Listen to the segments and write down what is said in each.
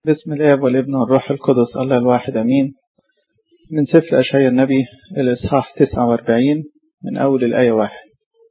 بسم الآب والابن والروح القدس الله الواحد أمين من سفر أشعياء النبي الإصحاح 49 من أول الآية واحد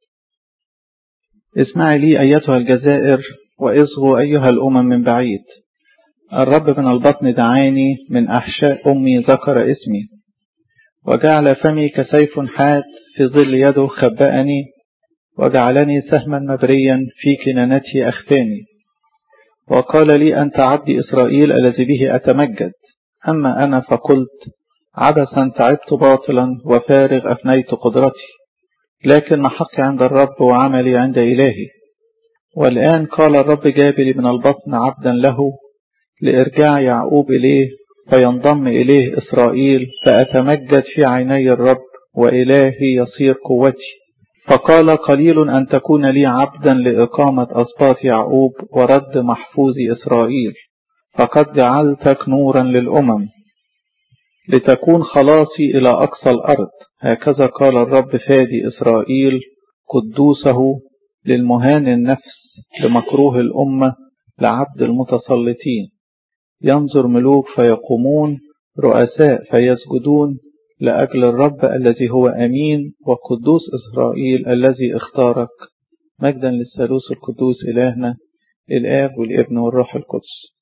اسمعي لي أيتها الجزائر وإصغوا أيها الأمم من بعيد الرب من البطن دعاني من أحشاء أمي ذكر اسمي وجعل فمي كسيف حاد في ظل يده خبأني وجعلني سهما مبريا في كنانته أخفاني وقال لي أنت عبدي إسرائيل الذي به أتمجد أما أنا فقلت عبثا تعبت باطلا وفارغ أفنيت قدرتي لكن محقي عند الرب وعملي عند إلهي والآن قال الرب جابلي من البطن عبدا له لإرجاع يعقوب إليه فينضم إليه إسرائيل فأتمجد في عيني الرب وإلهي يصير قوتي فقال قليل أن تكون لي عبدا لإقامة أسباط يعقوب ورد محفوظ إسرائيل فقد جعلتك نورا للأمم لتكون خلاصي إلى أقصى الأرض هكذا قال الرب فادي إسرائيل قدوسه للمهان النفس لمكروه الأمة لعبد المتسلطين ينظر ملوك فيقومون رؤساء فيسجدون لأجل الرب الذي هو أمين وقدوس إسرائيل الذي اختارك مجدا للثالوث القدوس إلهنا الآب والابن والروح القدس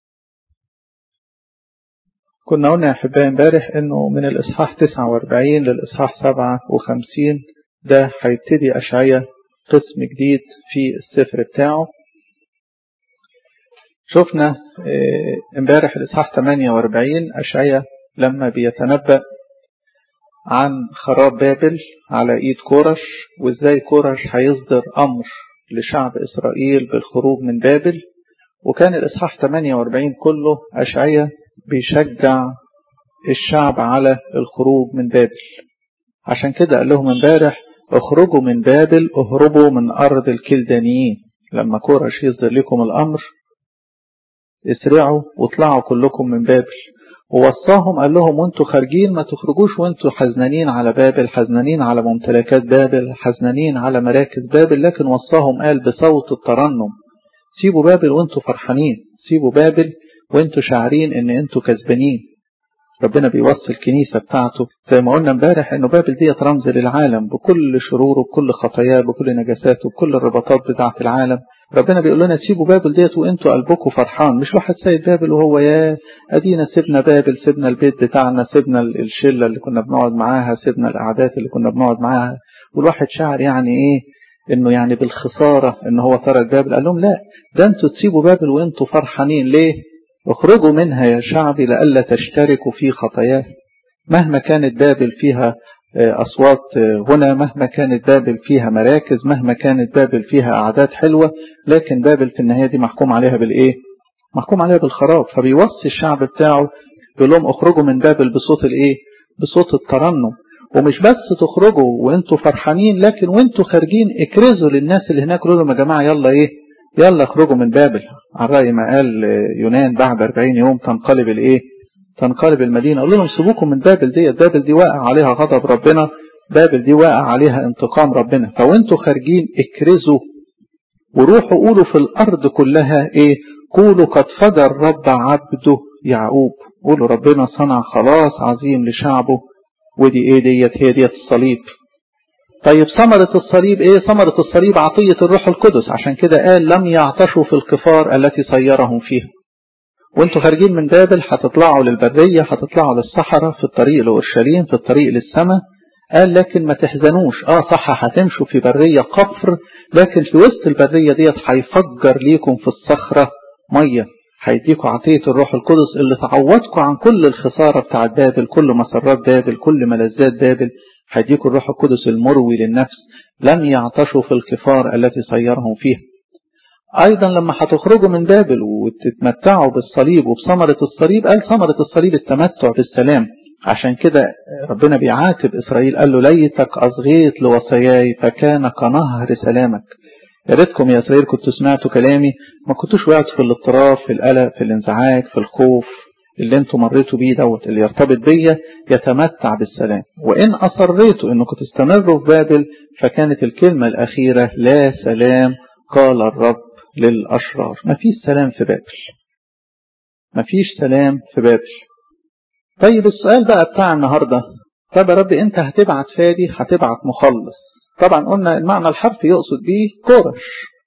كنا قلنا يا أحبائي امبارح إنه من الإصحاح 49 للإصحاح 57 ده هيبتدي أشعية قسم جديد في السفر بتاعه شفنا امبارح الإصحاح 48 أشعية لما بيتنبأ عن خراب بابل على ايد كورش وازاي كورش هيصدر امر لشعب اسرائيل بالخروج من بابل وكان الاصحاح 48 كله اشعية بيشجع الشعب على الخروج من بابل عشان كده قال لهم امبارح اخرجوا من بابل اهربوا من ارض الكلدانيين لما كورش يصدر لكم الامر اسرعوا واطلعوا كلكم من بابل ووصاهم قال لهم وانتوا خارجين ما تخرجوش وانتوا حزنانين على بابل حزنانين على ممتلكات بابل حزنانين على مراكز بابل لكن وصاهم قال بصوت الترنم سيبوا بابل وانتوا فرحانين سيبوا بابل وانتوا شاعرين ان انتوا كسبانين ربنا بيوصي الكنيسة بتاعته زي ما قلنا امبارح انه بابل ديت رمز للعالم بكل شروره بكل خطاياه بكل نجاساته بكل الرباطات بتاعة العالم ربنا بيقول لنا سيبوا بابل ديت وانتوا قلبكم فرحان مش واحد سايب بابل وهو يا ادينا سيبنا بابل سيبنا البيت بتاعنا سيبنا الشله اللي كنا بنقعد معاها سيبنا القعدات اللي كنا بنقعد معاها والواحد شعر يعني ايه انه يعني بالخساره ان هو ترك بابل قال لهم لا ده انتوا تسيبوا بابل وانتوا فرحانين ليه اخرجوا منها يا شعبي لئلا تشتركوا في خطاياه مهما كانت بابل فيها أصوات هنا مهما كانت بابل فيها مراكز مهما كانت بابل فيها أعداد حلوة لكن بابل في النهاية دي محكوم عليها بالإيه محكوم عليها بالخراب فبيوصي الشعب بتاعه يقول لهم اخرجوا من بابل بصوت الإيه بصوت الترنم ومش بس تخرجوا وانتوا فرحانين لكن وانتوا خارجين اكرزوا للناس اللي هناك قولوا لهم يا جماعة يلا ايه يلا اخرجوا من بابل على رأي ما قال يونان بعد 40 يوم تنقلب الايه تنقلب المدينة قول لهم سيبوكم من بابل دي بابل دي واقع عليها غضب ربنا بابل دي واقع عليها انتقام ربنا فوانتوا خارجين اكرزوا وروحوا قولوا في الارض كلها ايه قولوا قد فدى الرب عبده يعقوب قولوا ربنا صنع خلاص عظيم لشعبه ودي ايه ديت هي ديت الصليب طيب ثمرة الصليب ايه ثمرة الصليب عطية الروح القدس عشان كده قال لم يعطشوا في الكفار التي صيرهم فيها وانتوا خارجين من بابل هتطلعوا للبرية هتطلعوا للصحراء في الطريق لأورشليم في الطريق للسماء قال لكن ما تحزنوش اه صح هتمشوا في برية قفر لكن في وسط البرية ديت هيفجر ليكم في الصخرة مية هيديكوا عطية الروح القدس اللي تعوضكم عن كل الخسارة بتاعت بابل كل مسرات بابل كل ملذات بابل هيديكوا الروح القدس المروي للنفس لم يعطشوا في الكفار التي صيرهم فيها أيضا لما هتخرجوا من بابل وتتمتعوا بالصليب وبثمرة الصليب قال ثمرة الصليب التمتع بالسلام عشان كده ربنا بيعاتب إسرائيل قال له ليتك أصغيت لوصاياي فكان كنهر سلامك يا ريتكم يا إسرائيل كنتوا سمعتوا كلامي ما كنتوش وقعتوا في الاضطراب في القلق في الانزعاج في الخوف اللي انتوا مريتوا بيه دوت اللي يرتبط بيا يتمتع بالسلام وإن أصريتوا أنكم تستمروا في بابل فكانت الكلمة الأخيرة لا سلام قال الرب للأشرار ما فيش سلام في بابل مفيش سلام في بابل طيب السؤال بقى بتاع النهاردة طب يا رب انت هتبعت فادي هتبعت مخلص طبعا قلنا المعنى الحرفي يقصد بيه كورش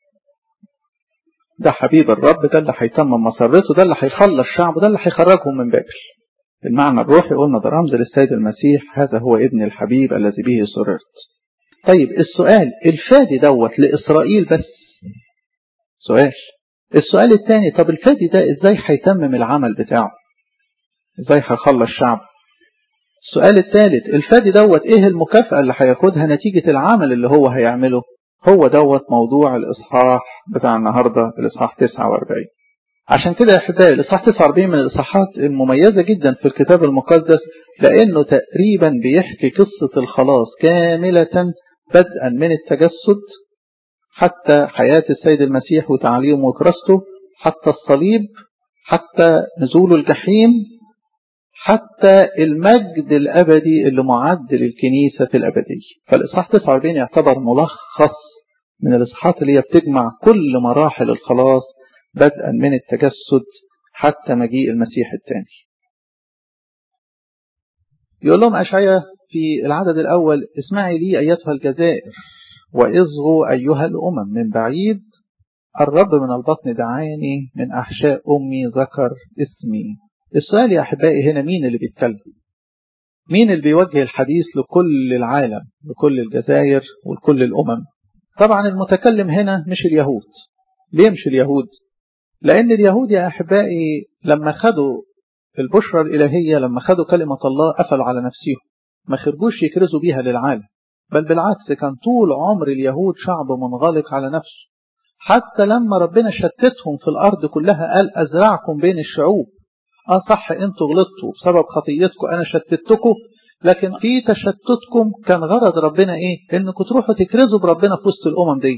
ده حبيب الرب ده اللي هيتمم مسرته ده اللي هيخلص شعبه ده اللي هيخرجهم من بابل المعنى الروحي قلنا ده رمز للسيد المسيح هذا هو ابن الحبيب الذي به سررت طيب السؤال الفادي دوت لإسرائيل بس سؤال السؤال الثاني طب الفادي ده ازاي هيتمم العمل بتاعه ازاي هيخلص شعب السؤال الثالث الفادي دوت ايه المكافأة اللي هياخدها نتيجة العمل اللي هو هيعمله هو دوت موضوع الإصحاح بتاع النهاردة الإصحاح 49 عشان كده يا أحبائي الإصحاح 49 من الإصحاحات المميزة جدا في الكتاب المقدس لأنه تقريبا بيحكي قصة الخلاص كاملة بدءا من التجسد حتى حياة السيد المسيح وتعليمه وكراسته حتى الصليب حتى نزول الجحيم حتى المجد الأبدي اللي معد للكنيسة الأبدية فالإصحاح 49 يعتبر ملخص من الإصحاحات اللي هي بتجمع كل مراحل الخلاص بدءا من التجسد حتى مجيء المسيح الثاني يقول لهم أشعيا في العدد الأول اسمعي لي أيتها الجزائر وإصغوا أيها الأمم من بعيد الرب من البطن دعاني من أحشاء أمي ذكر اسمي السؤال يا أحبائي هنا مين اللي بيتكلم مين اللي بيوجه الحديث لكل العالم لكل الجزائر ولكل الأمم طبعا المتكلم هنا مش اليهود ليه مش اليهود لأن اليهود يا أحبائي لما خدوا البشرى الإلهية لما خدوا كلمة الله قفلوا على نفسهم ما خرجوش يكرزوا بيها للعالم بل بالعكس كان طول عمر اليهود شعب منغلق على نفسه حتى لما ربنا شتتهم في الأرض كلها قال أزرعكم بين الشعوب اه صح انتوا غلطتوا بسبب خطيتكم انا شتتكم لكن في تشتتكم كان غرض ربنا ايه انكم تروحوا تكرزوا بربنا في وسط الامم ديت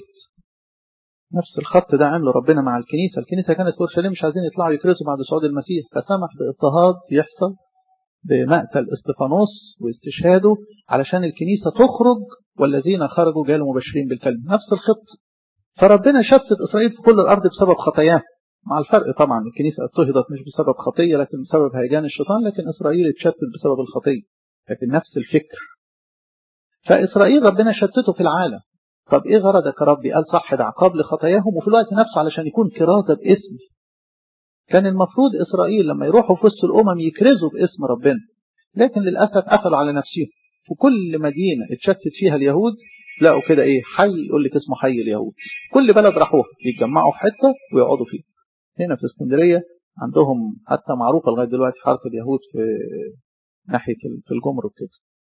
نفس الخط ده عمله ربنا مع الكنيسة الكنيسة كانت في اورشليم مش عايزين يطلعوا يكرزوا بعد صعود المسيح فسمح باضطهاد يحصل بمقتل استفانوس واستشهاده علشان الكنيسة تخرج والذين خرجوا جالوا مبشرين بالكلمة نفس الخط فربنا شتت إسرائيل في كل الأرض بسبب خطاياه مع الفرق طبعا الكنيسة اضطهدت مش بسبب خطية لكن بسبب هيجان الشيطان لكن إسرائيل اتشتت بسبب الخطية لكن نفس الفكر فإسرائيل ربنا شتته في العالم طب إيه غرضك يا ربي قال صح ده عقاب لخطاياهم وفي الوقت نفسه علشان يكون كرازة باسمي كان المفروض إسرائيل لما يروحوا في وسط الأمم يكرزوا باسم ربنا لكن للأسف قفلوا على نفسهم في كل مدينة اتشتت فيها اليهود لقوا كده ايه حي يقول لك اسمه حي اليهود كل بلد راحوها يتجمعوا في حته ويقعدوا فيها هنا في اسكندريه عندهم حتى معروفه لغايه دلوقتي حركه اليهود في ناحيه في الجمرك كده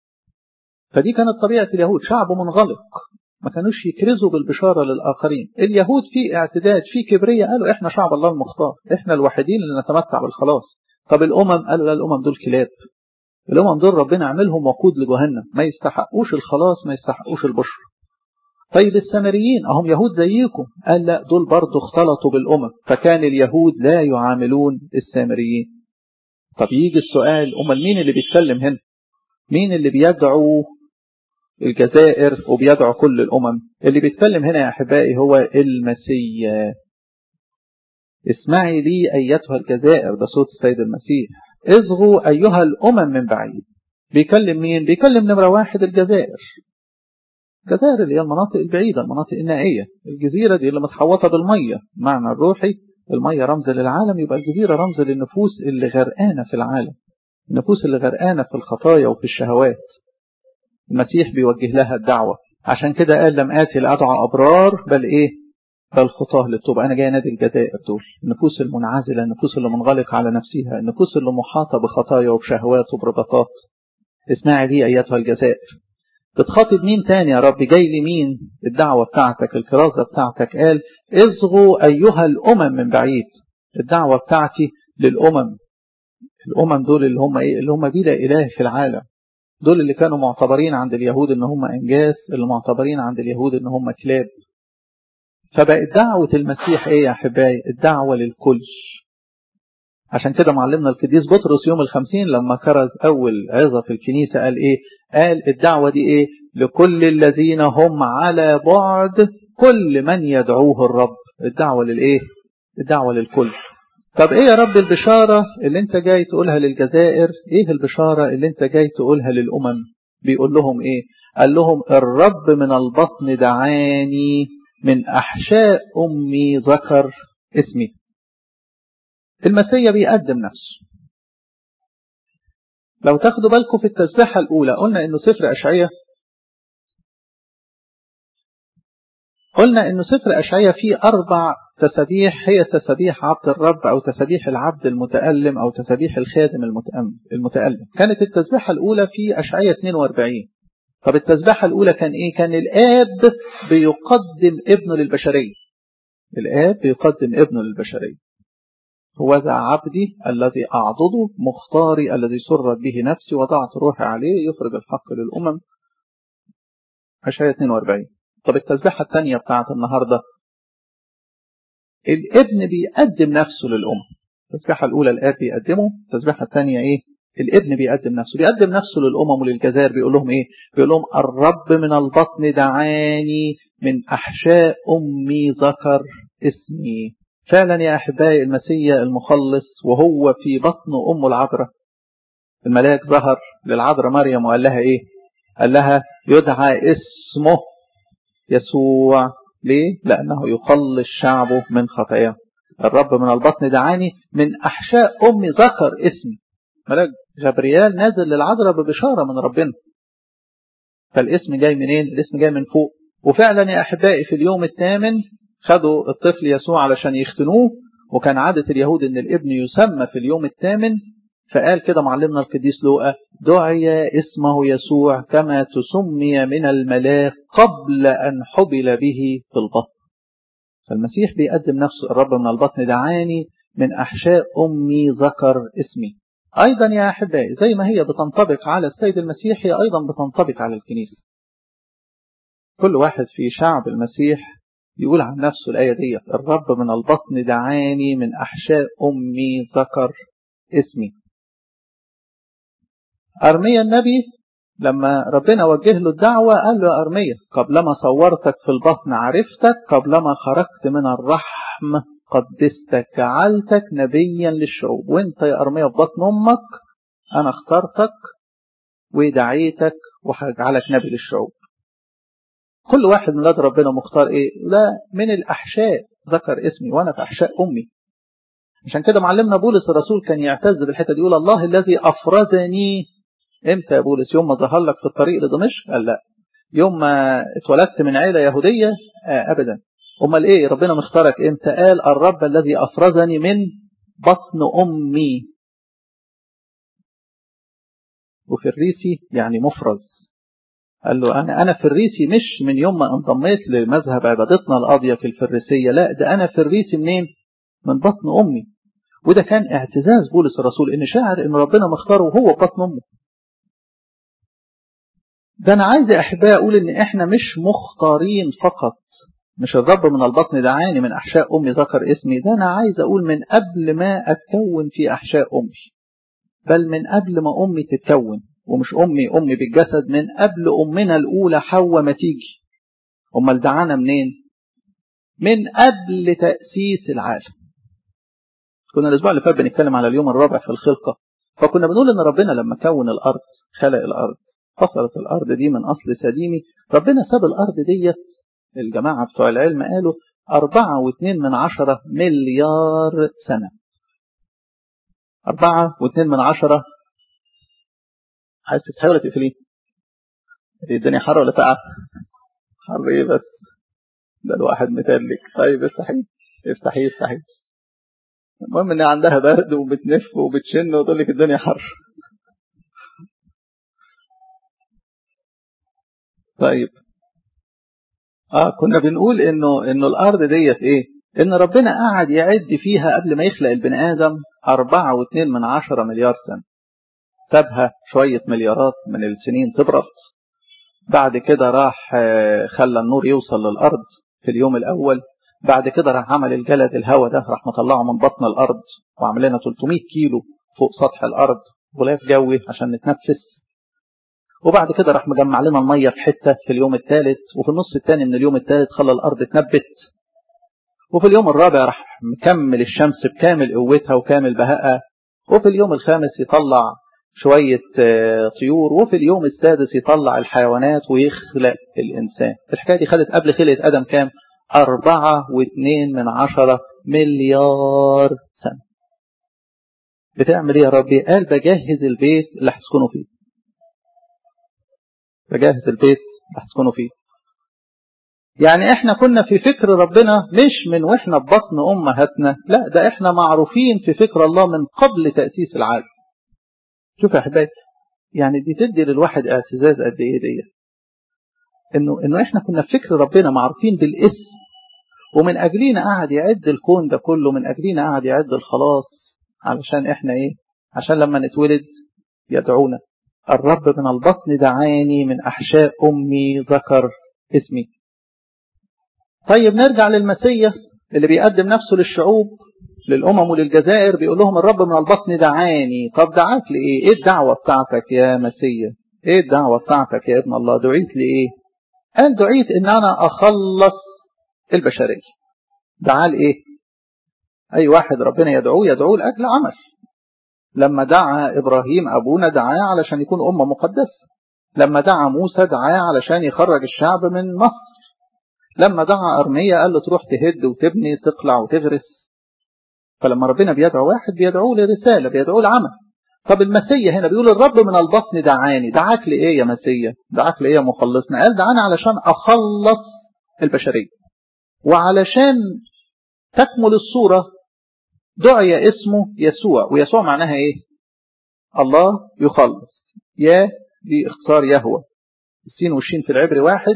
فدي كانت طبيعه اليهود شعب منغلق ما كانوش يكرزوا بالبشاره للاخرين اليهود في اعتداد في كبريه قالوا احنا شعب الله المختار احنا الوحيدين اللي نتمتع بالخلاص طب الامم قالوا لا الامم دول كلاب الأمم دول ربنا عملهم وقود لجهنم ما يستحقوش الخلاص ما يستحقوش البشر طيب السامريين أهم يهود زيكم قال لا دول برضه اختلطوا بالأمم فكان اليهود لا يعاملون السامريين طب يجي السؤال أمال مين اللي بيتكلم هنا مين اللي بيدعو الجزائر وبيدعو كل الأمم اللي بيتكلم هنا يا أحبائي هو المسيح اسمعي لي أيتها الجزائر ده صوت السيد المسيح اصغوا أيها الأمم من بعيد بيكلم مين؟ بيكلم نمرة واحد الجزائر الجزائر اللي هي المناطق البعيدة المناطق النائية الجزيرة دي اللي متحوطة بالمية معنى الروحي المية رمز للعالم يبقى الجزيرة رمز للنفوس اللي غرقانة في العالم النفوس اللي غرقانة في الخطايا وفي الشهوات المسيح بيوجه لها الدعوة عشان كده قال لم آتي لأدعى أبرار بل إيه بل خطاه للتوبة أنا جاي نادي الجزائر دول النفوس المنعزلة النفوس اللي منغلقة على نفسها النفوس اللي محاطة بخطايا وبشهوات وبربطات اسمعي لي أيتها الجزائر بتخاطب مين تاني يا رب جاي لي مين الدعوة بتاعتك الكرازة بتاعتك قال اصغوا أيها الأمم من بعيد الدعوة بتاعتي للأمم الأمم دول اللي هم إيه اللي هم بلا إله في العالم دول اللي كانوا معتبرين عند اليهود ان هم انجاز اللي معتبرين عند اليهود ان هم كلاب فبقت دعوة المسيح ايه يا احبائي الدعوة للكل عشان كده معلمنا القديس بطرس يوم الخمسين لما كرز اول عظة في الكنيسة قال ايه قال الدعوة دي ايه لكل الذين هم على بعد كل من يدعوه الرب الدعوة للايه الدعوة للكل طب ايه يا رب البشارة اللي انت جاي تقولها للجزائر ايه البشارة اللي انت جاي تقولها للأمم بيقول لهم ايه قال لهم الرب من البطن دعاني من أحشاء أمي ذكر اسمي المسيح بيقدم نفسه لو تاخدوا بالكم في التسبيحة الأولى قلنا إنه سفر أشعية قلنا إنه سفر أشعية فيه أربع تسبيح هي تسبيح عبد الرب أو تسبيح العبد المتألم أو تسبيح الخادم المتألم كانت التسبيحة الأولى في أشعية 42 طب التسبيحة الأولى كان إيه؟ كان الآب بيقدم ابنه للبشرية الآب بيقدم ابنه للبشرية هو ذا عبدي الذي أعضده مختاري الذي سرت به نفسي وضعت روحي عليه يخرج الحق للأمم أشعية 42 طب التسبيحة الثانية بتاعت النهاردة الابن بيقدم نفسه للأمم التسبيحة الأولى الآب بيقدمه التسبيحة الثانية إيه الابن بيقدم نفسه بيقدم نفسه للأمم وللجزائر بيقول لهم إيه بيقول لهم الرب من البطن دعاني من أحشاء أمي ذكر اسمي فعلا يا أحبائي المسيح المخلص وهو في بطن أمه العذراء الملاك ظهر للعذراء مريم وقال لها إيه قال لها يدعى اسمه يسوع ليه لأنه يخلص شعبه من خطاياه الرب من البطن دعاني من أحشاء أمي ذكر اسمي ملاك جبريال نازل للعذراء ببشارة من ربنا فالاسم جاي منين الاسم جاي من فوق وفعلا يا أحبائي في اليوم الثامن خدوا الطفل يسوع علشان يختنوه وكان عادة اليهود ان الابن يسمى في اليوم الثامن فقال كده معلمنا القديس لوقا دعي اسمه يسوع كما تسمي من الملاك قبل أن حبل به في البطن فالمسيح بيقدم نفسه الرب من البطن دعاني من أحشاء أمي ذكر اسمي أيضا يا أحبائي زي ما هي بتنطبق على السيد المسيح هي أيضا بتنطبق على الكنيسة كل واحد في شعب المسيح يقول عن نفسه الآية دي الرب من البطن دعاني من أحشاء أمي ذكر اسمي أرميا النبي لما ربنا وجه له الدعوة قال له يا أرميا قبلما صورتك في البطن عرفتك قبلما خرجت من الرحم قدستك جعلتك نبيا للشعوب وانت يا أرميا في بطن أمك أنا اخترتك ودعيتك وهجعلك نبي للشعوب كل واحد من ولاد ربنا مختار ايه لا من الأحشاء ذكر اسمي وأنا في أحشاء أمي عشان كده معلمنا بولس الرسول كان يعتز بالحته دي يقول الله الذي افرزني امتى يا بولس يوم ما ظهر لك في الطريق لدمشق قال لا يوم ما اتولدت من عيله يهوديه آه ابدا امال ايه ربنا مختارك امتى قال الرب الذي افرزني من بطن امي وفي الريسي يعني مفرز قال له انا انا في الريسي مش من يوم ما انضميت لمذهب عبادتنا القاضيه في الفريسيه لا ده انا في الريسي منين من بطن امي وده كان اعتزاز بولس الرسول ان شاعر ان ربنا مختاره وهو بطن امه ده انا عايز يا احبائي اقول ان احنا مش مختارين فقط مش الرب من البطن دعاني من احشاء امي ذكر اسمي ده انا عايز اقول من قبل ما اتكون في احشاء امي بل من قبل ما امي تتكون ومش امي امي بالجسد من قبل امنا الاولى حواء ما تيجي امال دعانا منين من قبل تاسيس العالم كنا الاسبوع اللي فات بنتكلم على اليوم الرابع في الخلقه فكنا بنقول ان ربنا لما كون الارض خلق الارض فصلت الارض دي من اصل سديمي ربنا ساب الارض ديت الجماعه بتوع العلم قالوا أربعة واثنين من عشرة مليار سنة أربعة واثنين من عشرة عايز تفتحي ولا تقفليه؟ الدنيا حر ولا ساقعة؟ حر ايه بس؟ ده الواحد متلج طيب افتحيه افتحيه افتحيه المهم ان عندها برد وبتنف وبتشن وتقول لك الدنيا حر طيب اه كنا بنقول انه انه الارض ديت ايه ان ربنا قعد يعد فيها قبل ما يخلق البني ادم أربعة واثنين من عشرة مليار سنة سابها شوية مليارات من السنين تبرد بعد كده راح خلى النور يوصل للأرض في اليوم الأول بعد كده راح عمل الجلد الهواء ده راح مطلعه من بطن الأرض وعمل لنا 300 كيلو فوق سطح الأرض غلاف جوي عشان نتنفس وبعد كده راح مجمع لنا المية في حتة في اليوم الثالث وفي النص الثاني من اليوم الثالث خلى الأرض تنبت وفي اليوم الرابع راح مكمل الشمس بكامل قوتها وكامل بهائها وفي اليوم الخامس يطلع شوية طيور وفي اليوم السادس يطلع الحيوانات ويخلق الإنسان الحكاية دي خدت قبل خلقة آدم كام أربعة واثنين من عشرة مليار سنة بتعمل ايه يا ربي قال بجهز البيت اللي هتسكنوا فيه بجهز البيت اللي هتسكنوا فيه يعني احنا كنا في فكر ربنا مش من واحنا ببطن امهاتنا لا ده احنا معروفين في فكر الله من قبل تأسيس العالم شوف يا احبائي يعني دي تدي للواحد اعتزاز قد ايه دي انه انه احنا كنا في فكر ربنا معروفين بالاسم ومن اجلينا قعد يعد الكون ده كله من اجلينا قعد يعد الخلاص علشان احنا ايه عشان لما نتولد يدعونا الرب من البطن دعاني من احشاء امي ذكر اسمي طيب نرجع للمسيح اللي بيقدم نفسه للشعوب للأمم وللجزائر بيقول لهم الرب من البطن دعاني طب دعاك لإيه إيه الدعوة بتاعتك يا مسيح إيه الدعوة بتاعتك يا ابن الله دعيت لإيه قال دعيت إن أنا أخلص البشرية دعاه لإيه أي واحد ربنا يدعوه يدعوه لأجل عمل لما دعا إبراهيم أبونا دعاه علشان يكون أمة مقدسة لما دعا موسى دعاه علشان يخرج الشعب من مصر لما دعا أرمية قال له تروح تهد وتبني تقلع وتغرس فلما ربنا بيدعو واحد بيدعوه لرسالة بيدعوه لعمل طب المسيح هنا بيقول الرب من البطن دعاني دعاك لإيه يا مسيح دعاك لإيه يا مخلصنا قال دعاني علشان أخلص البشرية وعلشان تكمل الصورة دعي اسمه يسوع ويسوع معناها إيه الله يخلص يا دي اختصار يهوى السين والشين في العبر واحد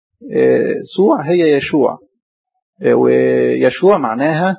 سوع هي يشوع ويشوع معناها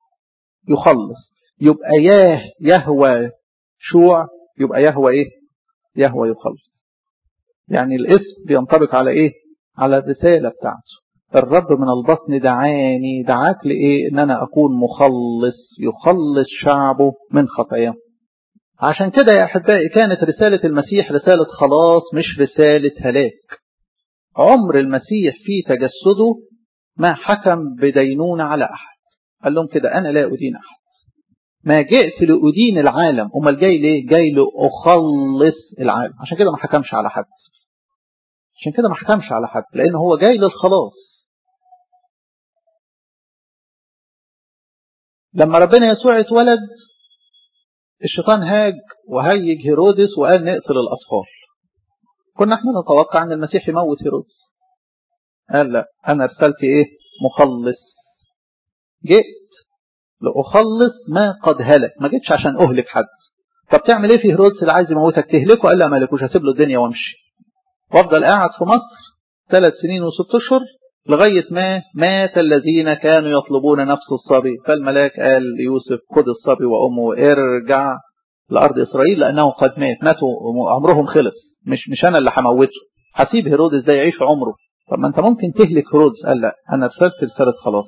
يخلص يبقى ياه يهوى شوع يبقى يهوى ايه يهوى يخلص يعني الاسم بينطبق على ايه على الرسالة بتاعته الرب من البطن دعاني دعاك لإيه إن أنا أكون مخلص يخلص شعبه من خطاياه عشان كده يا أحبائي كانت رسالة المسيح رسالة خلاص مش رسالة هلاك عمر المسيح في تجسده ما حكم بدينونة على أحد قال لهم كده أنا لا أدين أحد ما جئت لأدين العالم أمال جاي ليه جاي لأخلص العالم عشان كده ما حكمش على حد عشان كده ما حكمش على حد لأن هو جاي للخلاص لما ربنا يسوع اتولد الشيطان هاج وهيج هيرودس وقال نقتل الأطفال كنا احنا نتوقع ان المسيح يموت هيرودس قال لا انا رسالتي ايه مخلص جئت لأخلص ما قد هلك ما جيتش عشان أهلك حد طب تعمل ايه في هيرودس اللي عايز يموتك تهلكه قال لا مالكوش هسيب له الدنيا وامشي وافضل قاعد في مصر ثلاث سنين وست اشهر لغاية ما مات الذين كانوا يطلبون نفس الصبي فالملاك قال ليوسف خذ الصبي وأمه ارجع لأرض إسرائيل لأنه قد مات ماتوا عمرهم خلص مش مش أنا اللي هموته هسيب هيرودس ده يعيش عمره طب ما أنت ممكن تهلك هيرودس قال لا أنا رسلت رسالة خلاص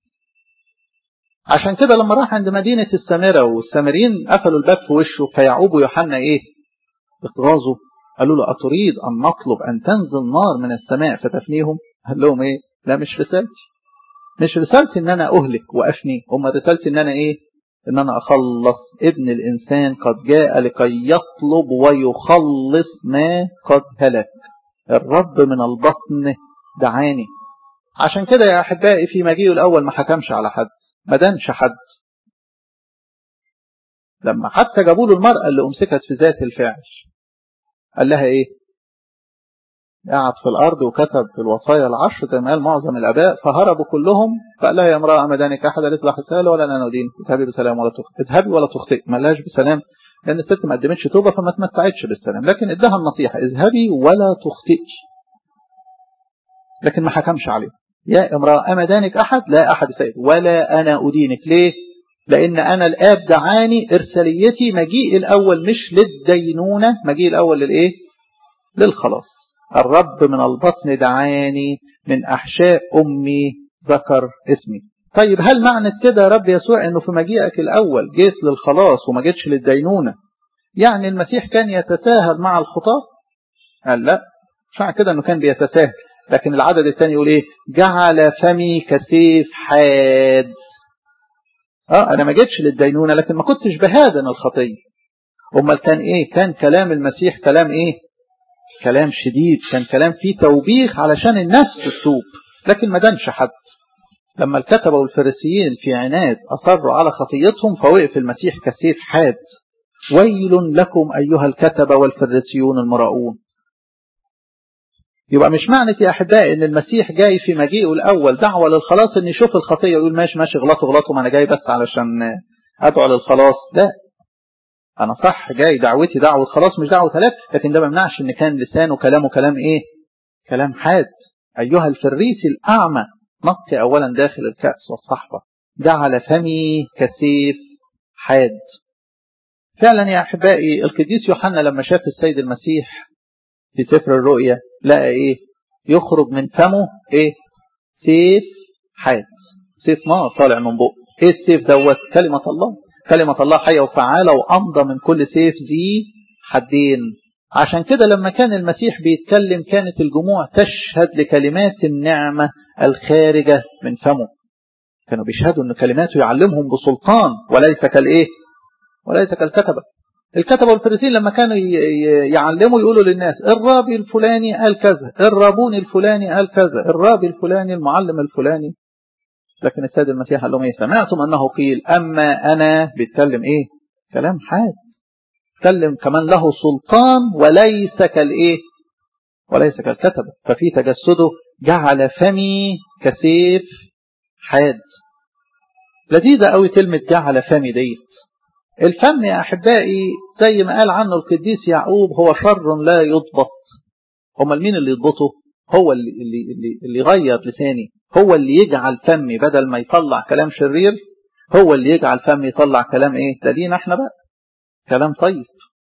عشان كده لما راح عند مدينة السامرة والسامريين قفلوا الباب في وشه فيعقوب ويوحنا إيه اتغاظوا قالوا له أتريد أن نطلب أن تنزل نار من السماء فتفنيهم قال لهم إيه لا مش رسالتي مش رسالتي إن أنا أهلك وأفني هم رسالتي إن أنا إيه إن أنا أخلص ابن الإنسان قد جاء لكي يطلب ويخلص ما قد هلك الرب من البطن دعاني عشان كده يا أحبائي في مجيئه الأول ما حكمش على حد ما دانش حد لما حتى جابوا له المرأة اللي أمسكت في ذات الفعل قال لها إيه قعد في الأرض وكتب في الوصايا العشر زي ما قال معظم الآباء فهربوا كلهم فقال لها يا امرأة أمدانك أحد قالت له رسالة ولا أنا ندين اذهبي بسلام ولا تخطئ اذهبي ولا تخطئ ما لهاش بسلام لأن الست ما قدمتش توبة فما تمتعتش بالسلام لكن ادها النصيحة اذهبي ولا تخطئي لكن ما حكمش عليه يا امرأة أمدانك أحد لا أحد سيد ولا أنا أدينك ليه لأن أنا الآب دعاني إرساليتي مجيء الأول مش للدينونة مجيء الأول للإيه للخلاص الرب من البطن دعاني من أحشاء أمي ذكر اسمي طيب هل معنى كده يا رب يسوع أنه في مجيئك الأول جيت للخلاص وما جيتش للدينونة يعني المسيح كان يتساهل مع الخطاة قال لا مش معنى كده أنه كان بيتساهل لكن العدد الثاني يقول ايه جعل فمي كسيف حاد اه انا ما جيتش للدينونة لكن ما كنتش بهادن الخطية امال كان ايه كان كلام المسيح كلام ايه كلام شديد كان كلام فيه توبيخ علشان الناس تتوب لكن ما دانش حد لما الكتبة والفريسيين في عناد أصروا على خطيتهم فوقف المسيح كسيف حاد ويل لكم أيها الكتبة والفريسيون المراؤون يبقى مش معنى يا أحبائي إن المسيح جاي في مجيئه الأول دعوة للخلاص إن يشوف الخطية ويقول ماشي ماشي غلطوا غلطوا ما أنا جاي بس علشان أدعو للخلاص لا أنا صح جاي دعوتي دعوة خلاص مش دعوة هلاك لكن ده ما يمنعش إن كان لسانه كلامه كلام إيه كلام حاد أيها الفريسي الأعمى نقي أولا داخل الكأس والصحبة جعل فمي كسيف حاد فعلا يا أحبائي القديس يوحنا لما شاف السيد المسيح في سفر الرؤيا لقى إيه يخرج من فمه إيه سيف حاد سيف نار طالع من بقه إيه السيف دوت كلمة الله كلمة الله حية وفعالة وأمضى من كل سيف ذي حدين عشان كده لما كان المسيح بيتكلم كانت الجموع تشهد لكلمات النعمة الخارجة من فمه كانوا بيشهدوا ان كلماته يعلمهم بسلطان وليس كالايه وليس كالكتبة الكتبة والفريسين لما كانوا يعلموا يقولوا للناس الرابي الفلاني قال كذا الرابون الفلاني قال كذا الرابي الفلاني المعلم الفلاني لكن السيد المسيح قال لهم ايه سمعتم انه قيل اما انا بيتكلم ايه كلام حاد تكلم كمان له سلطان وليس كالايه وليس كالكتبة ففي تجسده جعل فمي كسيف حاد لذيذة قوي كلمة جعل فمي ديت الفم يا أحبائي زي ما قال عنه القديس يعقوب هو شر لا يضبط امال مين اللي يضبطه هو اللي, اللي, اللي, اللي يغير لساني هو اللي يجعل فمي بدل ما يطلع كلام شرير هو اللي يجعل فمي يطلع كلام ايه ده لينا احنا بقى كلام طيب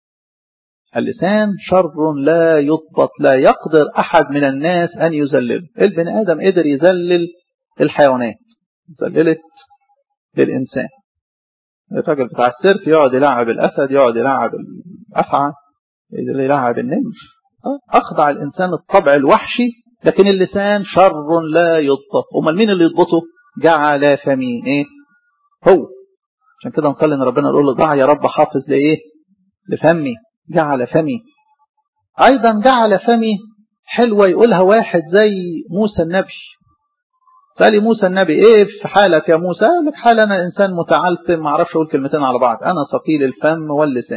اللسان شر لا يضبط لا يقدر أحد من الناس أن يذلله البني آدم قدر يذلل الحيوانات ذللت للإنسان الراجل بتاع السيرك يقعد يلعب الأسد يقعد يلعب الأفعى يلعب النمر أخضع الإنسان الطبع الوحشي لكن اللسان شر لا يضبط أمال مين اللي يضبطه جعل فمي إيه هو عشان كده نصلي ان ربنا يقول له ضع يا رب حافظ لايه لفمي جعل فمي ايضا جعل فمي حلوة يقولها واحد زي موسى النبي سألي موسى النبي ايه في حالك يا موسى قال لك حال انا انسان متعلم ما اعرفش اقول كلمتين على بعض انا ثقيل الفم واللسان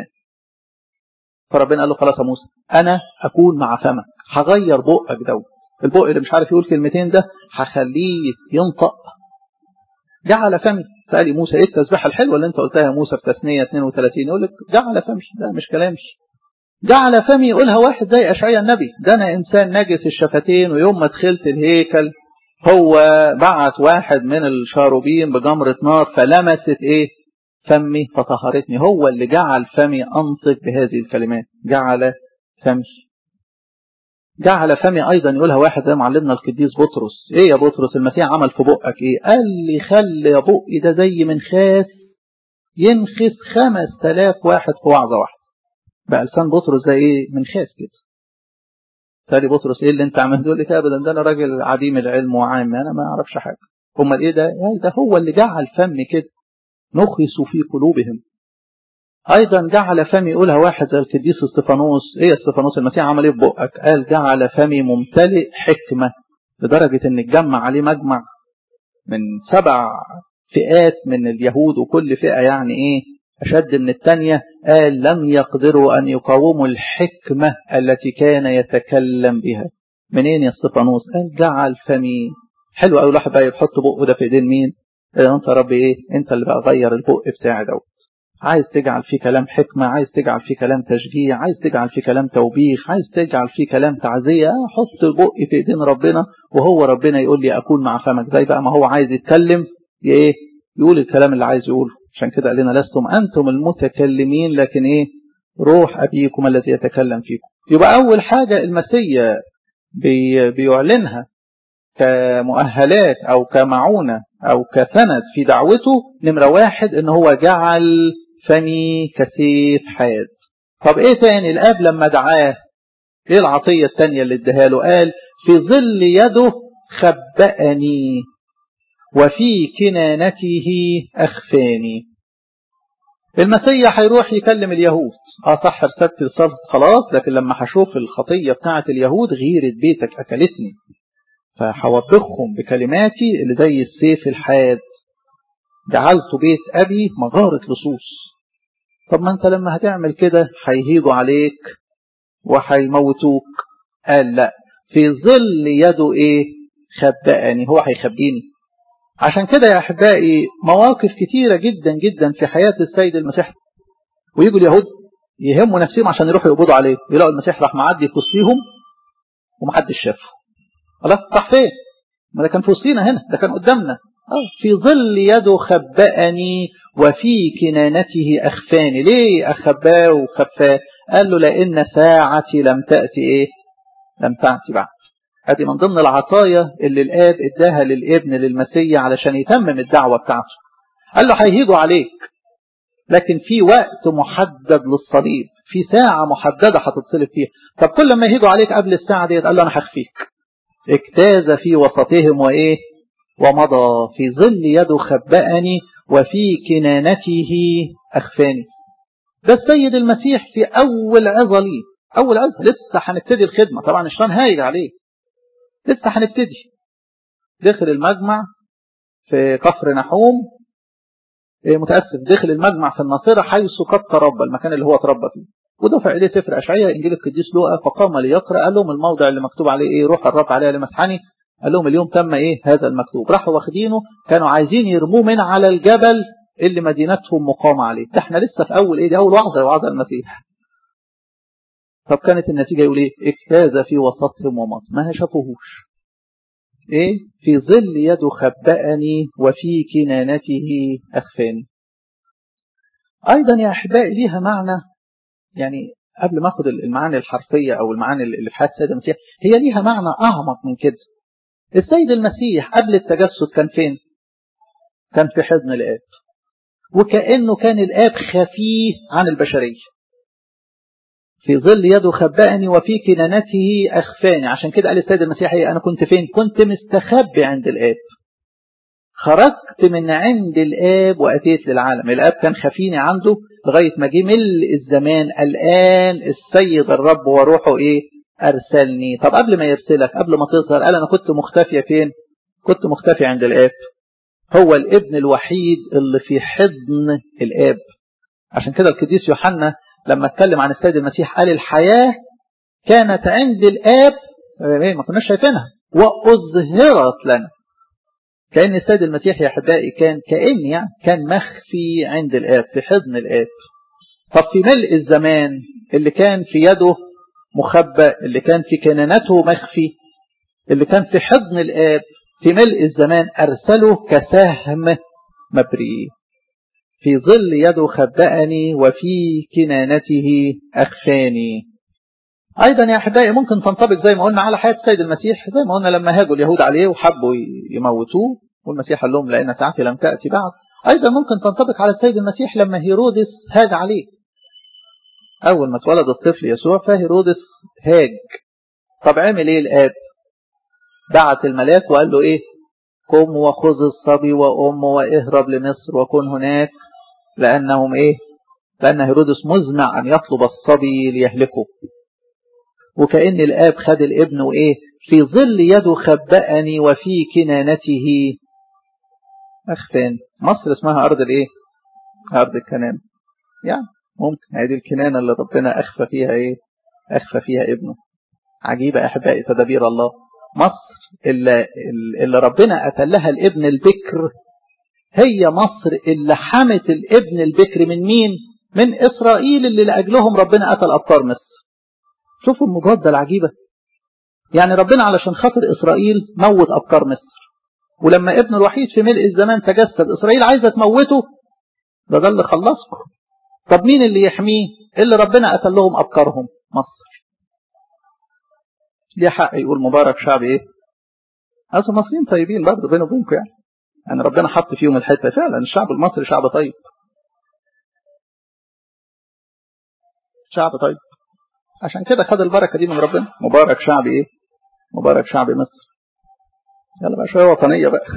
فربنا قال له خلاص يا موسى انا اكون مع فمك هغير بقك دوت البق اللي مش عارف يقول كلمتين ده هخليه ينطق جعل فمي سألي موسى ايه التسبيحة الحلوة اللي انت قلتها يا موسى في تثنية 32 يقول لك جعل فمي ده مش كلامش جعل فمي يقولها واحد زي أشعياء النبي ده أنا إنسان نجس الشفتين ويوم ما دخلت الهيكل هو بعت واحد من الشاروبين بجمرة نار فلمست ايه فمي فطهرتني هو اللي جعل فمي أنطق بهذه الكلمات جعل فمي جعل فمي أيضا يقولها واحد زي معلمنا القديس بطرس إيه يا بطرس المسيح عمل في بقك إيه قال لي خلي يا بقي ده زي منخاس ينخس خمس تلاف واحد في وعظة واحدة بقى لسان بطرس زي إيه منخاس كده تالي بطرس إيه اللي أنت عملته لي كده أبدا ده أنا راجل عديم العلم وعام أنا ما أعرفش حاجة أمال إيه ده ده هو اللي جعل فمي كده نخس في قلوبهم أيضا جعل فمي يقولها واحد زي القديس استفانوس إيه استفانوس المسيح عمل إيه في بقك قال جعل فمي ممتلئ حكمة لدرجة إن اتجمع عليه مجمع من سبع فئات من اليهود وكل فئة يعني إيه أشد من الثانية قال لم يقدروا أن يقاوموا الحكمة التي كان يتكلم بها منين يا استفانوس قال جعل فمي حلو قوي الواحد بقى يحط بقه ده في ايدين مين انت يا رب ايه انت اللي بقى غير البق بتاعي دوت عايز تجعل فيه كلام حكمة عايز تجعل فيه كلام تشجيع عايز تجعل فيه كلام توبيخ عايز تجعل فيه كلام تعزية حط بقي في ايدين ربنا وهو ربنا يقول لي أكون مع فمك زي بقى ما هو عايز يتكلم ايه يقول الكلام اللي عايز يقوله عشان كده قال لنا لستم أنتم المتكلمين لكن ايه روح أبيكم الذي يتكلم فيكم يبقى أول حاجة المسيا بي بيعلنها كمؤهلات أو كمعونة أو كسند في دعوته نمرة واحد إن هو جعل فمي كسيف حاد طب ايه تاني الاب لما دعاه ايه العطية التانية اللي اداها له قال في ظل يده خبأني وفي كنانته أخفاني المسيح هيروح يكلم اليهود اه صح رسالة رسالة خلاص لكن لما هشوف الخطية بتاعة اليهود غيرة بيتك أكلتني فهوبخهم بكلماتي اللي زي السيف الحاد جعلت بيت أبي مغارة لصوص طب ما انت لما هتعمل كده هيهيجوا عليك وهيموتوك قال لا في ظل يده ايه خبأني هو هيخبيني عشان كده يا احبائي مواقف كتيرة جدا جدا في حياة السيد المسيح ويجوا اليهود يهموا نفسهم عشان يروحوا يقبضوا عليه يلاقوا المسيح راح معدي في وسطيهم ومحدش شافه خلاص راح فين ما ده كان في وسطينا هنا ده كان قدامنا في ظل يده خبأني وفي كنانته أخفاني ليه أخباه وخفاه قال له لأن ساعتي لم تأتي إيه لم تأتي بعد هذه من ضمن العطايا اللي الآب اداها للابن للمسيح علشان يتمم الدعوة بتاعته قال له هيهيجوا عليك لكن في وقت محدد للصليب في ساعة محددة هتتصلب فيها طب كل ما يهيجوا عليك قبل الساعة ديت قال له أنا هخفيك اجتاز في وسطهم وإيه ومضى في ظل يده خبأني وفي كنانته أخفاني ده السيد المسيح في أول عظة ليه أول عظة لسه هنبتدي الخدمة طبعا الشيطان هايج عليه لسه هنبتدي دخل المجمع في كفر نحوم متأسف دخل المجمع في الناصرة حيث قد تربى المكان اللي هو تربى فيه ودفع إليه سفر أشعية إنجيل القديس لوقا فقام ليقرأ قال لهم الموضع اللي مكتوب عليه إيه روح الرب عليه لمسحني قال لهم اليوم تم إيه هذا المكتوب راحوا واخدينه كانوا عايزين يرموه من على الجبل اللي مدينتهم مقامة عليه ده احنا لسه في أول إيه دي أول وعظة وعظة المسيح طب كانت النتيجة يقول إيه اجتاز في وسطهم ومضى ما شافوهوش إيه في ظل يده خبأني وفي كنانته أخفاني أيضا يا أحبائي ليها معنى يعني قبل ما أخذ المعاني الحرفية أو المعاني اللي في حياة السيد المسيح هي ليها معنى أعمق من كده السيد المسيح قبل التجسد كان فين كان في حضن الآب وكأنه كان الآب خفيه عن البشرية في ظل يده خبأني وفي كنانته أخفاني عشان كده قال السيد المسيح أنا كنت فين كنت مستخبي عند الآب خرجت من عند الآب وأتيت للعالم الآب كان خفيني عنده لغاية ما جه ملء الزمان الآن السيد الرب وروحه إيه أرسلني طب قبل ما يرسلك قبل ما تظهر قال أنا كنت مختفية فين كنت مختفي عند الآب هو الابن الوحيد اللي في حضن الآب عشان كده القديس يوحنا لما اتكلم عن السيد المسيح قال الحياة كانت عند الآب ما كناش شايفينها وأظهرت لنا كأن السيد المسيح يا أحبائي كان كأن يعني كان مخفي عند الآب في حضن الآب طب في ملء الزمان اللي كان في يده مخبأ اللي كان في كنانته مخفي اللي كان في حضن الآب في ملء الزمان أرسله كسهم مبري في ظل يده خبأني وفي كنانته أخفاني أيضا يا أحبائي ممكن تنطبق زي ما قلنا على حياة السيد المسيح زي ما قلنا لما هاجوا اليهود عليه وحبوا يموتوه والمسيح قال لهم لأن ساعتي لم تأتي بعد أيضا ممكن تنطبق على السيد المسيح لما هيرودس هاج عليه أول ما اتولد الطفل يسوع فهيرودس هاج طب عمل إيه الآب بعت الملاك وقال له إيه قم وخذ الصبي وأمه واهرب لمصر وكن هناك لأنهم إيه لأن هيرودس مزمع أن يطلب الصبي ليهلكه وكأن الآب خد الابن وإيه في ظل يده خبأني وفي كنانته أخفان مصر اسمها أرض الإيه أرض الكنان يعني ممكن هذه الكنانة اللي ربنا أخفى فيها إيه أخفى فيها ابنه عجيبة أحبائي تدابير الله مصر اللي, اللي ربنا أتلها الابن البكر هي مصر اللي حمت الابن البكر من مين من إسرائيل اللي لأجلهم ربنا قتل أبطار مصر شوفوا المضادة العجيبة يعني ربنا علشان خاطر إسرائيل موت أبكار مصر ولما ابن الوحيد في ملء الزمان تجسد إسرائيل عايزة تموته ده ده اللي خلصكم طب مين اللي يحميه اللي ربنا قتل لهم أبكارهم مصر ليه حق يقول مبارك شعب ايه اصل المصريين طيبين برضه بينه وبينكم يعني يعني ربنا حط فيهم الحته فعلا الشعب المصري شعب طيب شعب طيب عشان كده خد البركه دي من ربنا مبارك شعب ايه مبارك شعب مصر يلا بقى شوية وطنية بقى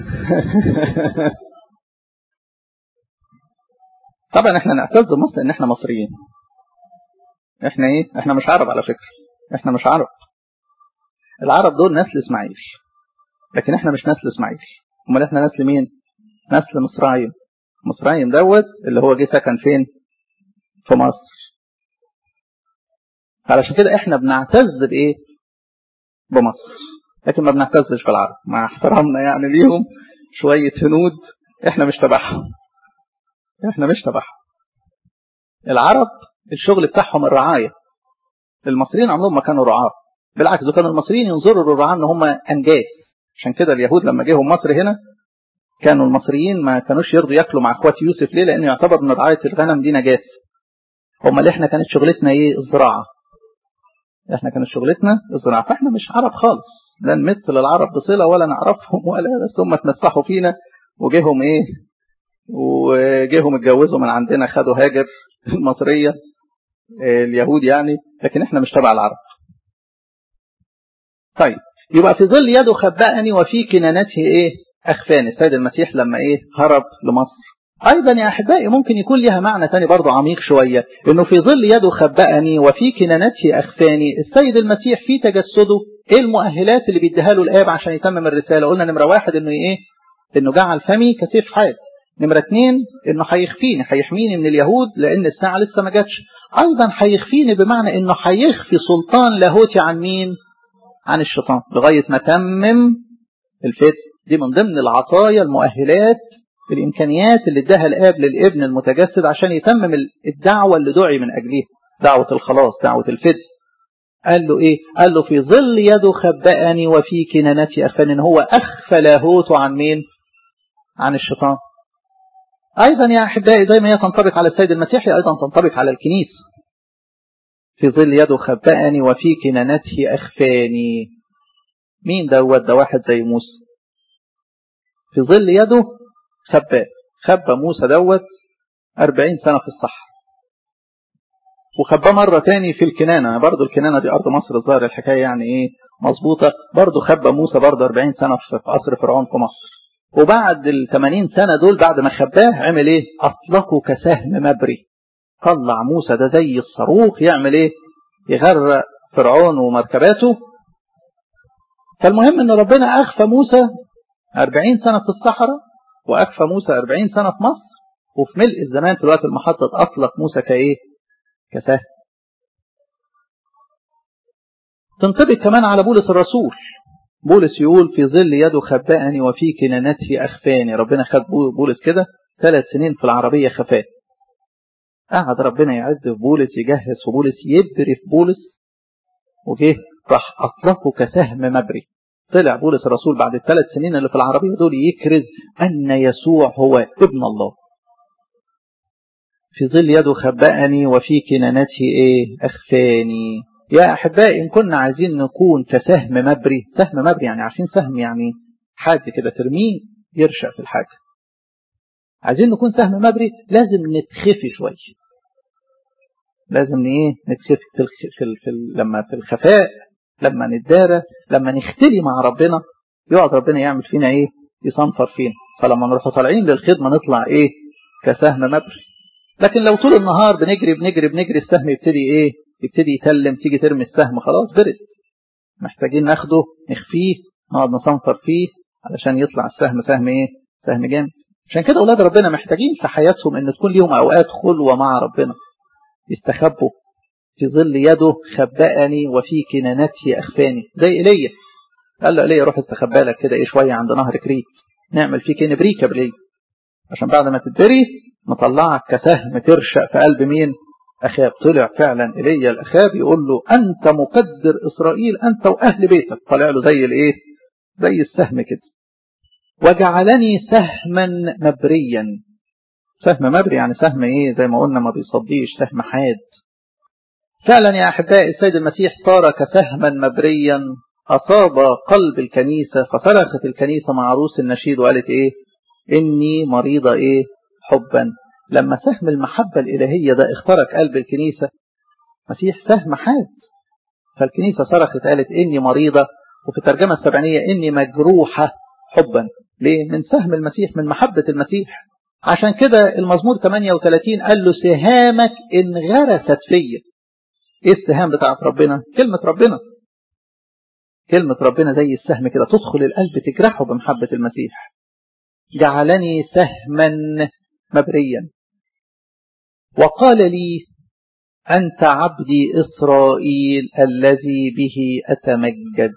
طبعا احنا نعتز بمصر ان احنا مصريين احنا ايه احنا مش عرب على فكرة احنا مش عرب العرب دول نسل اسماعيل لكن احنا مش نسل اسماعيل امال احنا نسل مين نسل مصرايم مصرايم دوت اللي هو جه سكن فين في مصر علشان كده احنا بنعتز بايه بمصر لكن ما بنعتزش بالعرب مع احترامنا يعني ليهم شوية هنود احنا مش تبعهم احنا مش تبعهم العرب الشغل بتاعهم الرعاية المصريين عمرهم ما كانوا رعاة بالعكس دول كانوا المصريين ينظروا للرعاة ان هم انجاز عشان كده اليهود لما جيهم مصر هنا كانوا المصريين ما كانوش يرضوا ياكلوا مع اخوات يوسف ليه لان يعتبر ان رعاية الغنم دي نجاسة هم اللي احنا كانت شغلتنا ايه الزراعة احنا كانت شغلتنا الزراعة فاحنا مش عرب خالص لا نمثل العرب بصلة ولا نعرفهم ولا بس هم اتمسحوا فينا وجيهم ايه وجيهم اتجوزوا من عندنا خدوا هاجر المصرية اليهود يعني لكن احنا مش تبع العرب طيب يبقى في ظل يده خبأني وفي كنانته ايه اخفاني السيد المسيح لما ايه هرب لمصر ايضا يا احبائي ممكن يكون لها معنى تاني برضه عميق شوية انه في ظل يده خبأني وفي كنانته اخفاني السيد المسيح في تجسده ايه المؤهلات اللي بيديها له الاب عشان يتمم الرسالة قلنا نمرة واحد انه ايه انه جعل فمي كسيف حاد نمرة اتنين انه هيخفيني هيحميني من اليهود لان الساعة لسه ما جاتش ايضا هيخفيني بمعنى انه هيخفي سلطان لاهوتي عن مين عن الشيطان لغاية ما تمم الفتن دي من ضمن العطايا المؤهلات الامكانيات اللي اداها الاب للابن المتجسد عشان يتمم الدعوة اللي دعي من اجلها دعوة الخلاص دعوة الفتن قال له ايه قال له في ظل يده خبأني وفي كنانتي اخفاني ان هو اخفى لاهوته عن مين عن الشيطان أيضا يا أحبائي زي ما هي تنطبق على السيد المسيح أيضا تنطبق على الكنيسة في ظل يده خبأني وفي كنانته أخفاني مين دوت ده واحد زي موسى في ظل يده خبأ خبى موسى دوت أربعين سنة في الصحراء وخباه مرة تاني في الكنانة برضو الكنانة دي أرض مصر الظاهر الحكاية يعني إيه مظبوطة برضو خبى موسى برضو 40 سنة في قصر فرعون في مصر وبعد ال 80 سنة دول بعد ما خباه عمل ايه اطلقه كسهم مبري طلع موسى ده زي الصاروخ يعمل ايه يغرق فرعون ومركباته فالمهم ان ربنا اخفى موسى 40 سنة في الصحراء واخفى موسى 40 سنة في مصر وفي ملء الزمان في الوقت المحطط اطلق موسى كايه كسهم تنطبق كمان على بولس الرسول بولس يقول في ظل يده خبأني وفي كنانته أخفاني ربنا خد بولس كده ثلاث سنين في العربية خفاه قعد ربنا يعد في بولس يجهز في بولس يبري في بولس وجه راح أطلقه كسهم مبري طلع بولس الرسول بعد الثلاث سنين اللي في العربية دول يكرز أن يسوع هو ابن الله في ظل يده خبأني وفي كنانته ايه أخفاني يا أحبائي إن كنا عايزين نكون كسهم مبري سهم مبري يعني عارفين سهم يعني حاجة كده ترميه يرشق في الحاجة عايزين نكون سهم مبري لازم نتخفي شوية لازم ايه نتخفي في, في, في لما في الخفاء لما نتدارى لما نختلي مع ربنا يقعد ربنا يعمل فينا ايه يصنفر فينا فلما نروح طالعين للخدمة نطلع ايه كسهم مبري لكن لو طول النهار بنجري بنجري بنجري السهم يبتدي ايه يبتدي يتلم تيجي ترمي السهم خلاص برد محتاجين ناخده نخفيه نقعد نصنفر فيه علشان يطلع السهم سهم ايه سهم جامد عشان كده اولاد ربنا محتاجين في حياتهم ان تكون ليهم اوقات خلوه مع ربنا يستخبوا في ظل يده خبأني وفي كنانته اخفاني زي ايليا قال له ايليا روح استخبى لك كده ايه شويه عند نهر كريت نعمل فيك نبريكه بليه عشان بعد ما تتبري نطلعك كسهم ترشق في قلب مين أخاب طلع فعلا إلي الأخاب يقول له أنت مقدر إسرائيل أنت وأهل بيتك طلع له زي الإيه زي السهم كده وجعلني سهما مبريا سهم مبري يعني سهم إيه زي ما قلنا ما بيصديش سهم حاد فعلا يا أحبائي السيد المسيح صار كسهما مبريا أصاب قلب الكنيسة فصرخت الكنيسة مع عروس النشيد وقالت إيه إني مريضة إيه حبا لما سهم المحبة الإلهية ده اخترق قلب الكنيسة مسيح سهم حاد فالكنيسة صرخت قالت إني مريضة وفي الترجمة السبعينية إني مجروحة حبا ليه؟ من سهم المسيح من محبة المسيح عشان كده المزمور 38 قال له سهامك انغرست فيا ايه السهام بتاعت ربنا كلمة ربنا كلمة ربنا زي السهم كده تدخل القلب تجرحه بمحبة المسيح جعلني سهما مبريا وقال لي أنت عبدي إسرائيل الذي به أتمجد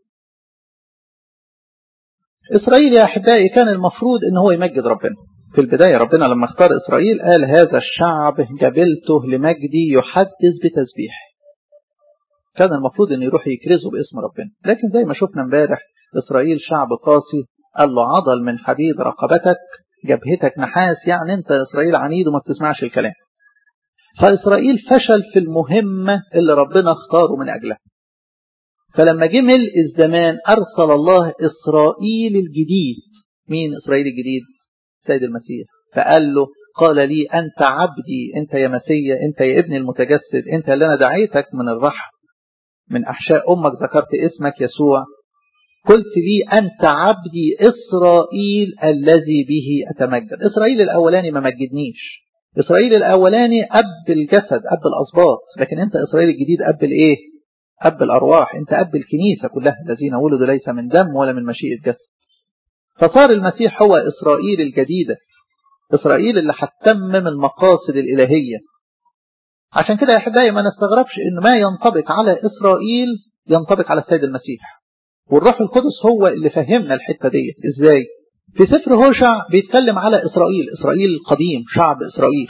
إسرائيل يا أحبائي كان المفروض أن هو يمجد ربنا في البداية ربنا لما اختار إسرائيل قال هذا الشعب جبلته لمجدي يحدث بتسبيح كان المفروض أن يروح يكرزه باسم ربنا لكن زي ما شفنا امبارح إسرائيل شعب قاسي قال له عضل من حديد رقبتك جبهتك نحاس يعني أنت إسرائيل عنيد وما بتسمعش الكلام فإسرائيل فشل في المهمة اللي ربنا اختاره من أجلها فلما جه ملء الزمان أرسل الله إسرائيل الجديد مين إسرائيل الجديد سيد المسيح فقال له قال لي أنت عبدي أنت يا مسيا أنت يا ابني المتجسد أنت اللي أنا دعيتك من الرحم من أحشاء أمك ذكرت اسمك يسوع قلت لي أنت عبدي إسرائيل الذي به أتمجد إسرائيل الأولاني ما مجدنيش إسرائيل الأولاني أب الجسد أب الأصباط لكن أنت إسرائيل الجديد أب الإيه أب الأرواح أنت أب الكنيسة كلها الذين ولدوا ليس من دم ولا من مشيئة جسد فصار المسيح هو إسرائيل الجديدة إسرائيل اللي هتتمم المقاصد الإلهية عشان كده يا أحبائي ما نستغربش إن ما ينطبق على إسرائيل ينطبق على السيد المسيح والروح القدس هو اللي فهمنا الحتة دي إزاي في سفر هوشع بيتكلم على إسرائيل إسرائيل القديم شعب إسرائيل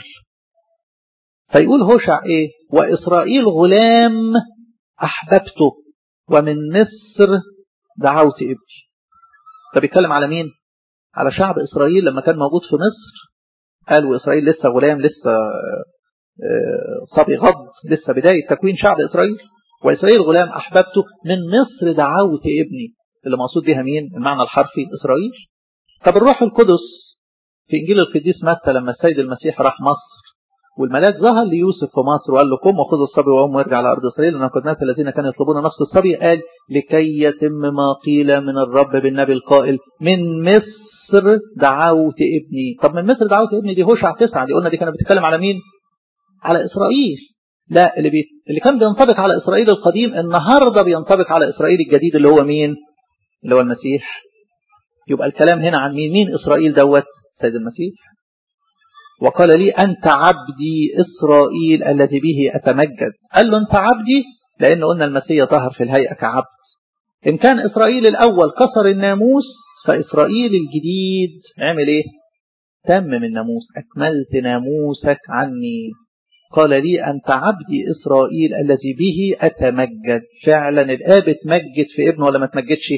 فيقول هوشع إيه وإسرائيل غلام أحببته ومن مصر دعوت ابني ده بيتكلم على مين على شعب إسرائيل لما كان موجود في مصر قال وإسرائيل لسه غلام لسه صبي غض لسه بداية تكوين شعب إسرائيل وإسرائيل غلام أحببته من مصر دعوت ابني اللي مقصود بها مين المعنى الحرفي إسرائيل طب الروح القدس في إنجيل القديس متى لما السيد المسيح راح مصر والملاك ظهر ليوسف في مصر وقال له قم وخذ الصبي وقوم وارجع على أرض إسرائيل لأن قد مات الذين كانوا يطلبون نفس الصبي قال لكي يتم ما قيل من الرب بالنبي القائل من مصر دعوت ابني طب من مصر دعوت ابني دي هوشع تسعة دي قلنا دي كانت بتتكلم على مين على إسرائيل لا اللي, بي... اللي كان بينطبق على إسرائيل القديم النهاردة بينطبق على إسرائيل الجديد اللي هو مين اللي هو المسيح يبقى الكلام هنا عن مين مين إسرائيل دوت سيد المسيح وقال لي أنت عبدي إسرائيل الذي به أتمجد قال له أنت عبدي لأن قلنا المسيح ظهر في الهيئة كعبد إن كان إسرائيل الأول كسر الناموس فإسرائيل الجديد عمل إيه تمم الناموس أكملت ناموسك عني قال لي أنت عبدي إسرائيل الذي به أتمجد فعلا الآب اتمجد في ابنه ولا ما اتمجدش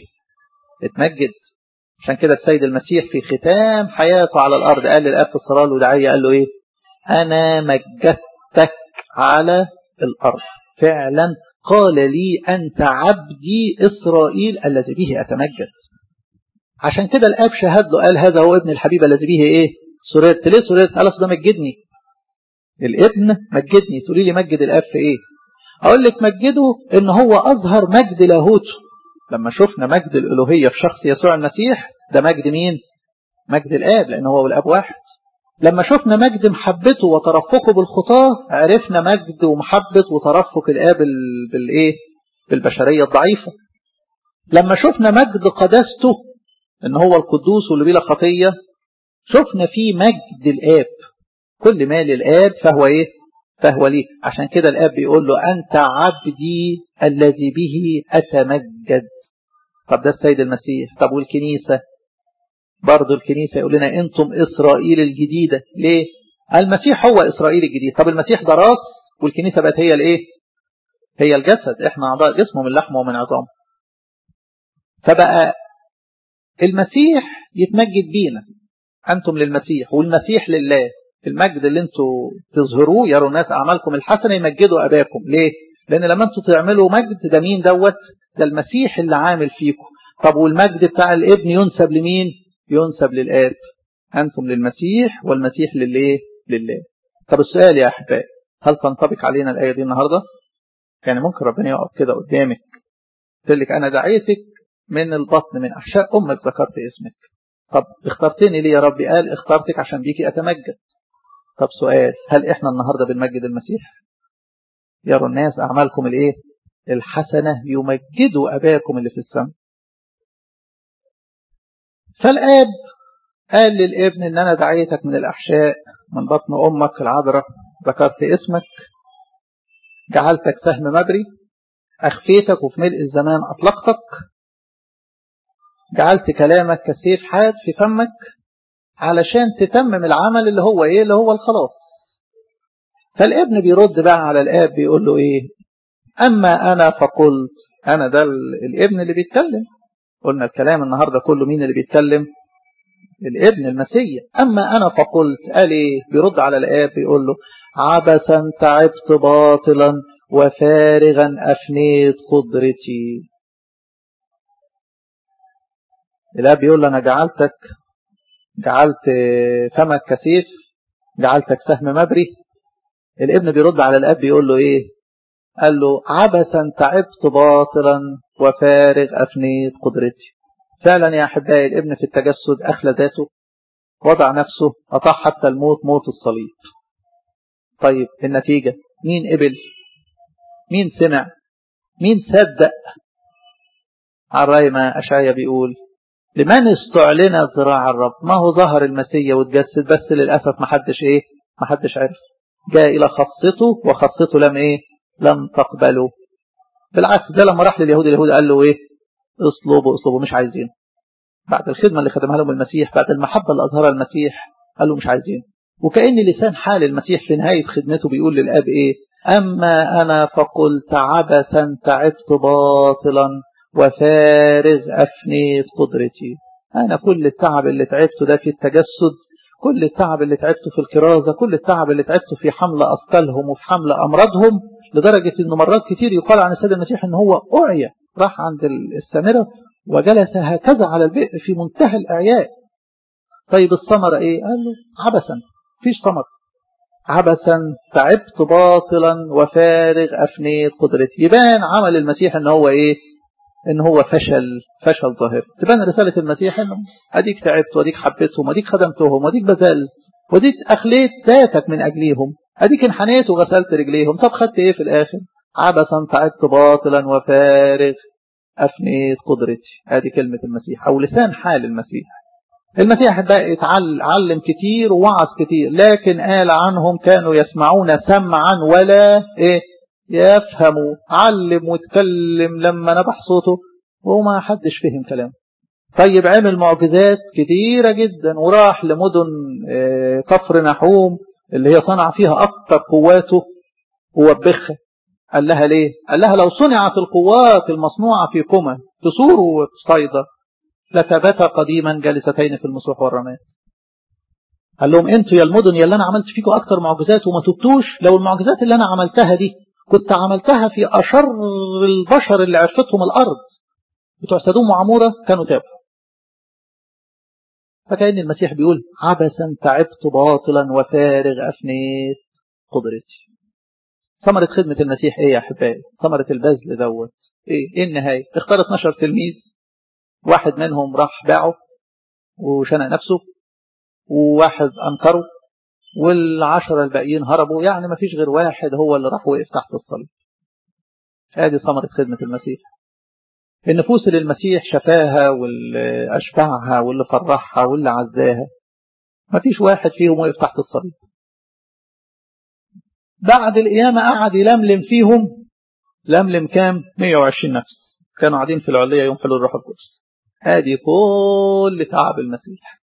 اتمجد عشان كده السيد المسيح في ختام حياته على الأرض قال للآب في الصلاة الوداعية قال له إيه أنا مجدتك على الأرض فعلا قال لي أنت عبدي إسرائيل الذي به أتمجد عشان كده الآب شهد له قال هذا هو ابن الحبيب الذي به إيه سررت ليه سررت قال ده مجدني الابن مجدني تقولي لي مجد الآب في إيه أقول لك مجده إن هو أظهر مجد لاهوته لما شفنا مجد الألوهية في شخص يسوع المسيح ده مجد مين مجد الآب لأن هو والآب واحد لما شفنا مجد محبته وترفقه بالخطاة عرفنا مجد ومحبة وترفق الآب بالإيه بالبشرية الضعيفة لما شفنا مجد قداسته إن هو القدوس واللي بلا خطية شفنا فيه مجد الآب كل ما للآب فهو إيه فهو ليه عشان كده الآب بيقول له أنت عبدي الذي به أتمجد طب ده السيد المسيح طب والكنيسة برضو الكنيسة يقول لنا أنتم إسرائيل الجديدة ليه المسيح هو إسرائيل الجديد طب المسيح ده راس والكنيسة بقت هي الإيه هي الجسد إحنا أعضاء جسمه من لحمه ومن عظامه فبقى المسيح يتمجد بينا أنتم للمسيح والمسيح لله المجد اللي انتوا تظهروه يروا الناس أعمالكم الحسنة يمجدوا أباكم ليه لأن لما انتوا تعملوا مجد ده مين دوت ده المسيح اللي عامل فيكم طب والمجد بتاع الابن ينسب لمين ينسب للآب أنتم للمسيح والمسيح للإيه لله طب السؤال يا أحبائي هل تنطبق علينا الآية دي النهاردة يعني ممكن ربنا يقف كده قدامك قلت لك أنا دعيتك من البطن من أحشاء أمك ذكرت اسمك طب اخترتني ليه يا ربي قال اخترتك عشان بيكي أتمجد طب سؤال هل إحنا النهاردة بنمجد المسيح يروا الناس أعمالكم الإيه الحسنة يمجدوا أباكم اللي في السماء فالآب قال للابن إن أنا دعيتك من الأحشاء من بطن أمك العذراء ذكرت اسمك جعلتك سهم مبري أخفيتك وفي ملء الزمان أطلقتك جعلت كلامك كسيف حاد في فمك علشان تتمم العمل اللي هو إيه اللي هو الخلاص فالابن بيرد بقى على الآب بيقول له إيه أما أنا فقلت أنا ده الابن اللي بيتكلم قلنا الكلام النهاردة كله مين اللي بيتكلم الابن المسيح أما أنا فقلت قال إيه بيرد على الآب بيقول له عبثا تعبت باطلا وفارغا أفنيت قدرتي الآب بيقول له أنا جعلتك جعلت فمك كثيف جعلتك سهم مبري الابن بيرد على الأب بيقول له إيه قال له عبثا تعبت باطلا وفارغ أفنيت قدرتي فعلا يا أحبائي الابن في التجسد أخلى ذاته وضع نفسه أطاع حتى الموت موت الصليب طيب النتيجة مين قبل مين سمع مين صدق على رأي ما أشعيا بيقول لمن استعلن ذراع الرب ما هو ظهر المسيا واتجسد بس للأسف ما حدش إيه ما حدش عرف جاء إلى خاصته وخاصته لم إيه لم تقبله بالعكس ده لما راح لليهود اليهود قال له إيه اصلبوا اصلبوا مش عايزين بعد الخدمة اللي خدمها لهم المسيح بعد المحبة اللي أظهرها المسيح قالوا مش عايزين وكأن لسان حال المسيح في نهاية خدمته بيقول للأب إيه أما أنا فقلت عبثا تعبت باطلا وفارغ أفنيت قدرتي أنا كل التعب اللي تعبته ده في التجسد كل التعب اللي تعبته في الكرازة كل التعب اللي تعبته في حمل أثقالهم وفي حمل أمراضهم لدرجة أنه مرات كتير يقال عن السيد المسيح أنه هو أعيا راح عند السامرة وجلس هكذا على البئر في منتهى الإعياء طيب الثمرة إيه؟ قال له عبثا فيش ثمر عبثا تعبت باطلا وفارغ أفنيت قدرتي يبان عمل المسيح أنه هو إيه؟ ان هو فشل فشل ظاهر تبان رسالة المسيح انه اديك تعبت واديك حبيتهم واديك خدمتهم واديك بذلت واديك اخليت ذاتك من اجليهم اديك انحنيت وغسلت رجليهم طب خدت ايه في الاخر عبثا تعبت باطلا وفارغ افنيت قدرتي ادي كلمة المسيح او لسان حال المسيح المسيح بقى اتعلم كتير ووعظ كتير لكن قال عنهم كانوا يسمعون سمعا ولا ايه يفهموا علم واتكلم لما نبح صوته وما حدش فهم كلامه طيب عمل معجزات كتيرة جدا وراح لمدن كفر نحوم اللي هي صنع فيها أكثر قواته ووبخها قال لها ليه قال لها لو صنعت القوات المصنوعة في كما تصور وتصيدة لثبت قديما جالستين في المسوح والرماد قال لهم انتوا يا المدن يا اللي انا عملت فيكم اكتر معجزات وما تبتوش لو المعجزات اللي انا عملتها دي كنت عملتها في أشر البشر اللي عرفتهم الأرض بتوع سدوم وعمورة كانوا تابوا فكأن المسيح بيقول عبثا تعبت باطلا وفارغ أفنيت قدرتي ثمرة خدمة المسيح ايه يا احبائي ثمرة البذل دوت ايه ايه النهاية اختار 12 تلميذ واحد منهم راح باعه وشنق نفسه وواحد انكره والعشرة الباقيين هربوا يعني ما فيش غير واحد هو اللي راح وقف تحت الصليب هذه ثمرة خدمة المسيح النفوس اللي المسيح شفاها واللي أشبعها واللي فرحها واللي عزاها ما فيش واحد فيهم وقف تحت الصليب بعد القيامة قعد يلملم فيهم لملم كام 120 نفس كانوا قاعدين في العلية يوم حلول الروح القدس هذه كل تعب المسيح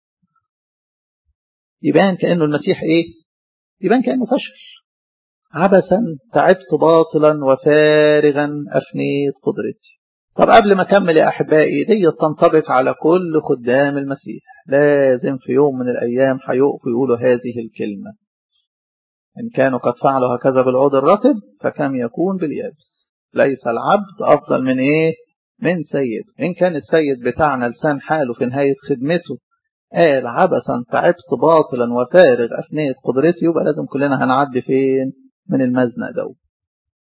يبان كأنه المسيح ايه يبان كأنه فشل عبثا تعبت باطلا وفارغا أفنيت قدرتي طب قبل ما أكمل يا أحبائي دي تنطبق على كل خدام المسيح لازم في يوم من الأيام هيقفوا يقولوا هذه الكلمة إن كانوا قد فعلوا هكذا بالعود الرطب فكم يكون باليابس ليس العبد أفضل من إيه من سيد إن كان السيد بتاعنا لسان حاله في نهاية خدمته قال عبثا تعبت باطلا وفارغ أفنيت قدرتي يبقى لازم كلنا هنعدي فين من المزنق ده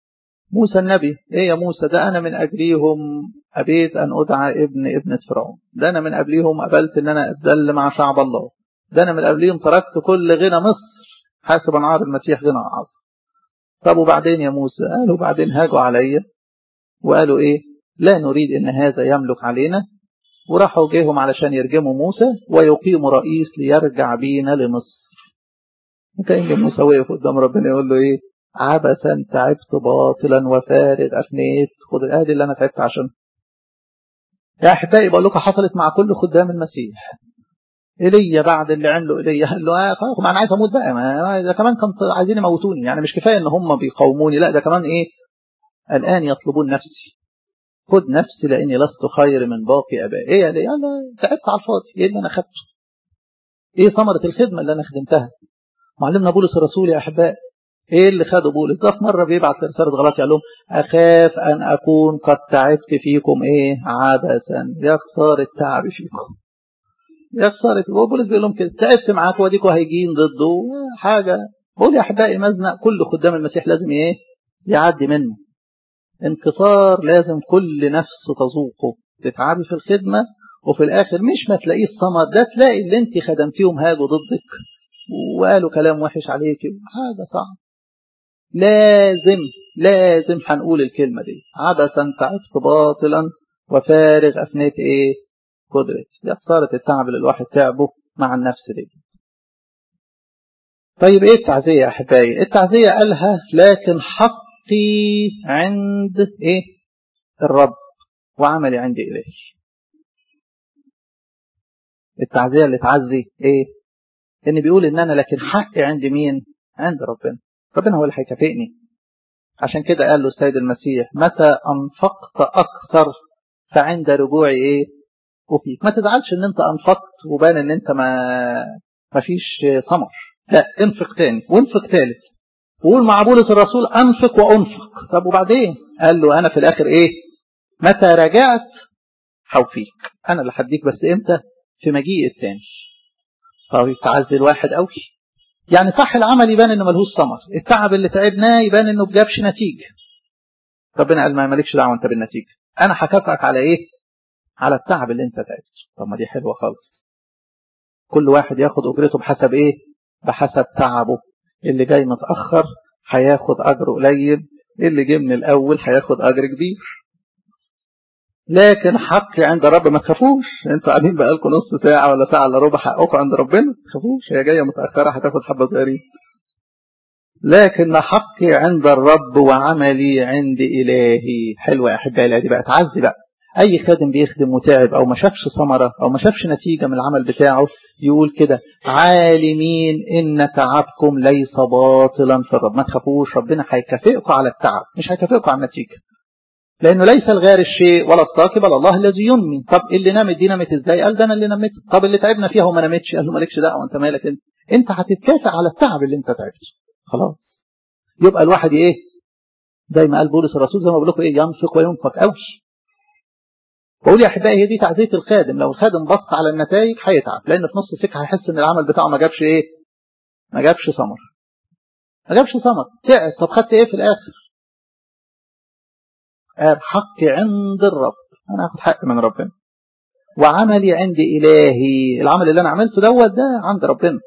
موسى النبي ايه يا موسى ده انا من اجليهم ابيت ان ادعى ابن ابنة فرعون ده انا من قبليهم قبلت ان انا اتذل مع شعب الله ده انا من قبليهم تركت كل غنى مصر حاسب عار المسيح غنى عظيم طب وبعدين يا موسى قالوا بعدين هاجوا عليا وقالوا ايه لا نريد ان هذا يملك علينا وراحوا جيهم علشان يرجموا موسى ويقيموا رئيس ليرجع بينا لمصر كأن موسى وقف قدام ربنا يقول له ايه عبثا تعبت باطلا وفارغ افنيت خد الادي اللي انا تعبت عشان يا احبائي بقول لكم حصلت مع كل خدام المسيح ايليا بعد اللي عمله ايليا قال له آه خلاص ما انا عايز اموت بقى ما ده كمان كان عايزين يموتوني يعني مش كفايه ان هم بيقاوموني لا ده كمان ايه الان يطلبون نفسي خد نفسي لاني لست خير من باقي ابائي ايه يا انا تعبت على الفاضي ايه اللي انا خدته ايه ثمره الخدمه اللي انا خدمتها معلمنا بولس الرسول يا احبائي ايه اللي خده بولس ده في مره بيبعت رساله غلط قال لهم اخاف ان اكون قد تعبت فيكم ايه عبثا يا خساره التعب فيكم يا خساره هو بولس بيقول لهم كده تعبت معاك واديكوا هيجين ضده حاجه بقول يا احبائي مزنق كل خدام المسيح لازم ايه يعدي منه انكسار لازم كل نفس تذوقه تتعبي في الخدمه وفي الاخر مش ما تلاقيه الثمر ده تلاقي اللي انت خدمتيهم هاجوا ضدك وقالوا كلام وحش عليك حاجه صعب لازم لازم هنقول الكلمة دي عبثا تعبت باطلا وفارغ أفنيت إيه قدرت دي خسارة التعب اللي الواحد تعبه مع النفس دي طيب إيه التعزية يا أحبائي التعزية قالها لكن حقي عند إيه الرب وعملي عندي إليه التعزية اللي تعزي إيه إن بيقول إن أنا لكن حقي عند مين عند ربنا ربنا هو اللي هيكافئني عشان كده قال له السيد المسيح متى أنفقت أكثر فعند رجوعي إيه وفيك ما تزعلش إن أنت أنفقت وبان إن أنت ما ما فيش ثمر لا انفق تاني وانفق تالت وقول مع بولس الرسول أنفق وأنفق طب وبعدين قال له أنا في الآخر إيه متى رجعت هوفيك أنا اللي هديك بس إمتى في مجيء التاني طيب تعزي الواحد قوي يعني صح العمل يبان انه ملهوش ثمر التعب اللي تعبناه يبان انه بجابش نتيجة ربنا قال ما مالكش دعوه انت بالنتيجة انا هكافئك على ايه على التعب اللي انت تعبته طب ما دي حلوة خالص كل واحد ياخد اجرته بحسب ايه بحسب تعبه اللي جاي متأخر هياخد اجر قليل اللي جه من الاول هياخد اجر كبير لكن حقي عند الرب ما تخافوش انتوا قاعدين بقالكم نص ساعة ولا ساعة الا ربع حقكم عند ربنا ما تخافوش هي جاية متأخرة هتاخد حبة صغيرين لكن حقي عند الرب وعملي عند إلهي حلوة يا أحبائي دي بقى تعزي بقى أي خادم بيخدم وتعب أو ما شافش ثمرة أو ما شافش نتيجة من العمل بتاعه يقول كده عالمين إن تعبكم ليس باطلا في الرب ما تخافوش ربنا هيكافئكم على التعب مش هيكافئكم على النتيجة لأنه ليس الغار الشيء ولا الساقي بل الله الذي ينمي طب اللي نامت دي نامت ازاي قال ده انا اللي نميت طب اللي تعبنا فيها وما نامتش قال له مالكش دعوه انت مالك انت انت هتتكافئ على التعب اللي انت تعبته خلاص يبقى الواحد ايه زي ما قال بولس الرسول زي ما بقول لكم ايه ينفق وينفق قوي بقول يا احبائي هي دي تعزيه الخادم لو الخادم بص على النتائج هيتعب لان في نص السكه هيحس ان العمل بتاعه ما جابش ايه ما جابش ثمر ما جابش ثمر تعب طب خدت ايه في الاخر قال حقي عند الرب انا هاخد حق من ربنا وعملي عند الهي العمل اللي انا عملته دوت ده عند ربنا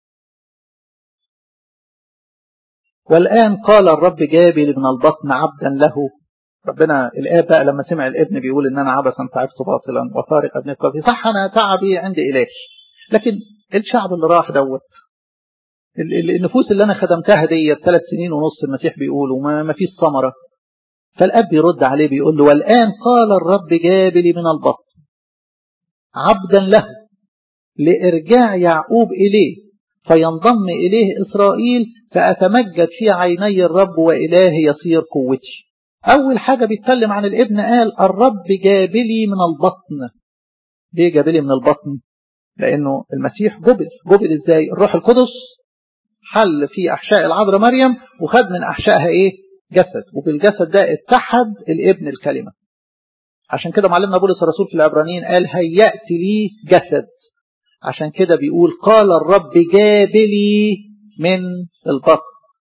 والان قال الرب جابي من البطن عبدا له ربنا الاب بقى لما سمع الابن بيقول ان انا عبثا تعبت باطلا وفارق ابن قلبي صح انا تعبي عند الهي لكن الشعب اللي راح دوت النفوس اللي انا خدمتها دي ثلاث سنين ونص المسيح بيقول وما فيش ثمره فالاب يرد عليه بيقول له والان قال الرب جابلي من البطن عبدا له لارجاع يعقوب اليه فينضم اليه اسرائيل فاتمجد في عيني الرب والهي يصير قوتي اول حاجه بيتكلم عن الابن قال الرب جابلي من البطن ليه جابلي من البطن لانه المسيح جبل جبل ازاي الروح القدس حل في احشاء العذراء مريم وخد من احشائها ايه جسد وبالجسد ده اتحد الابن الكلمة عشان كده معلمنا بولس الرسول في العبرانيين قال هيأت لي جسد عشان كده بيقول قال الرب جابلي من البطن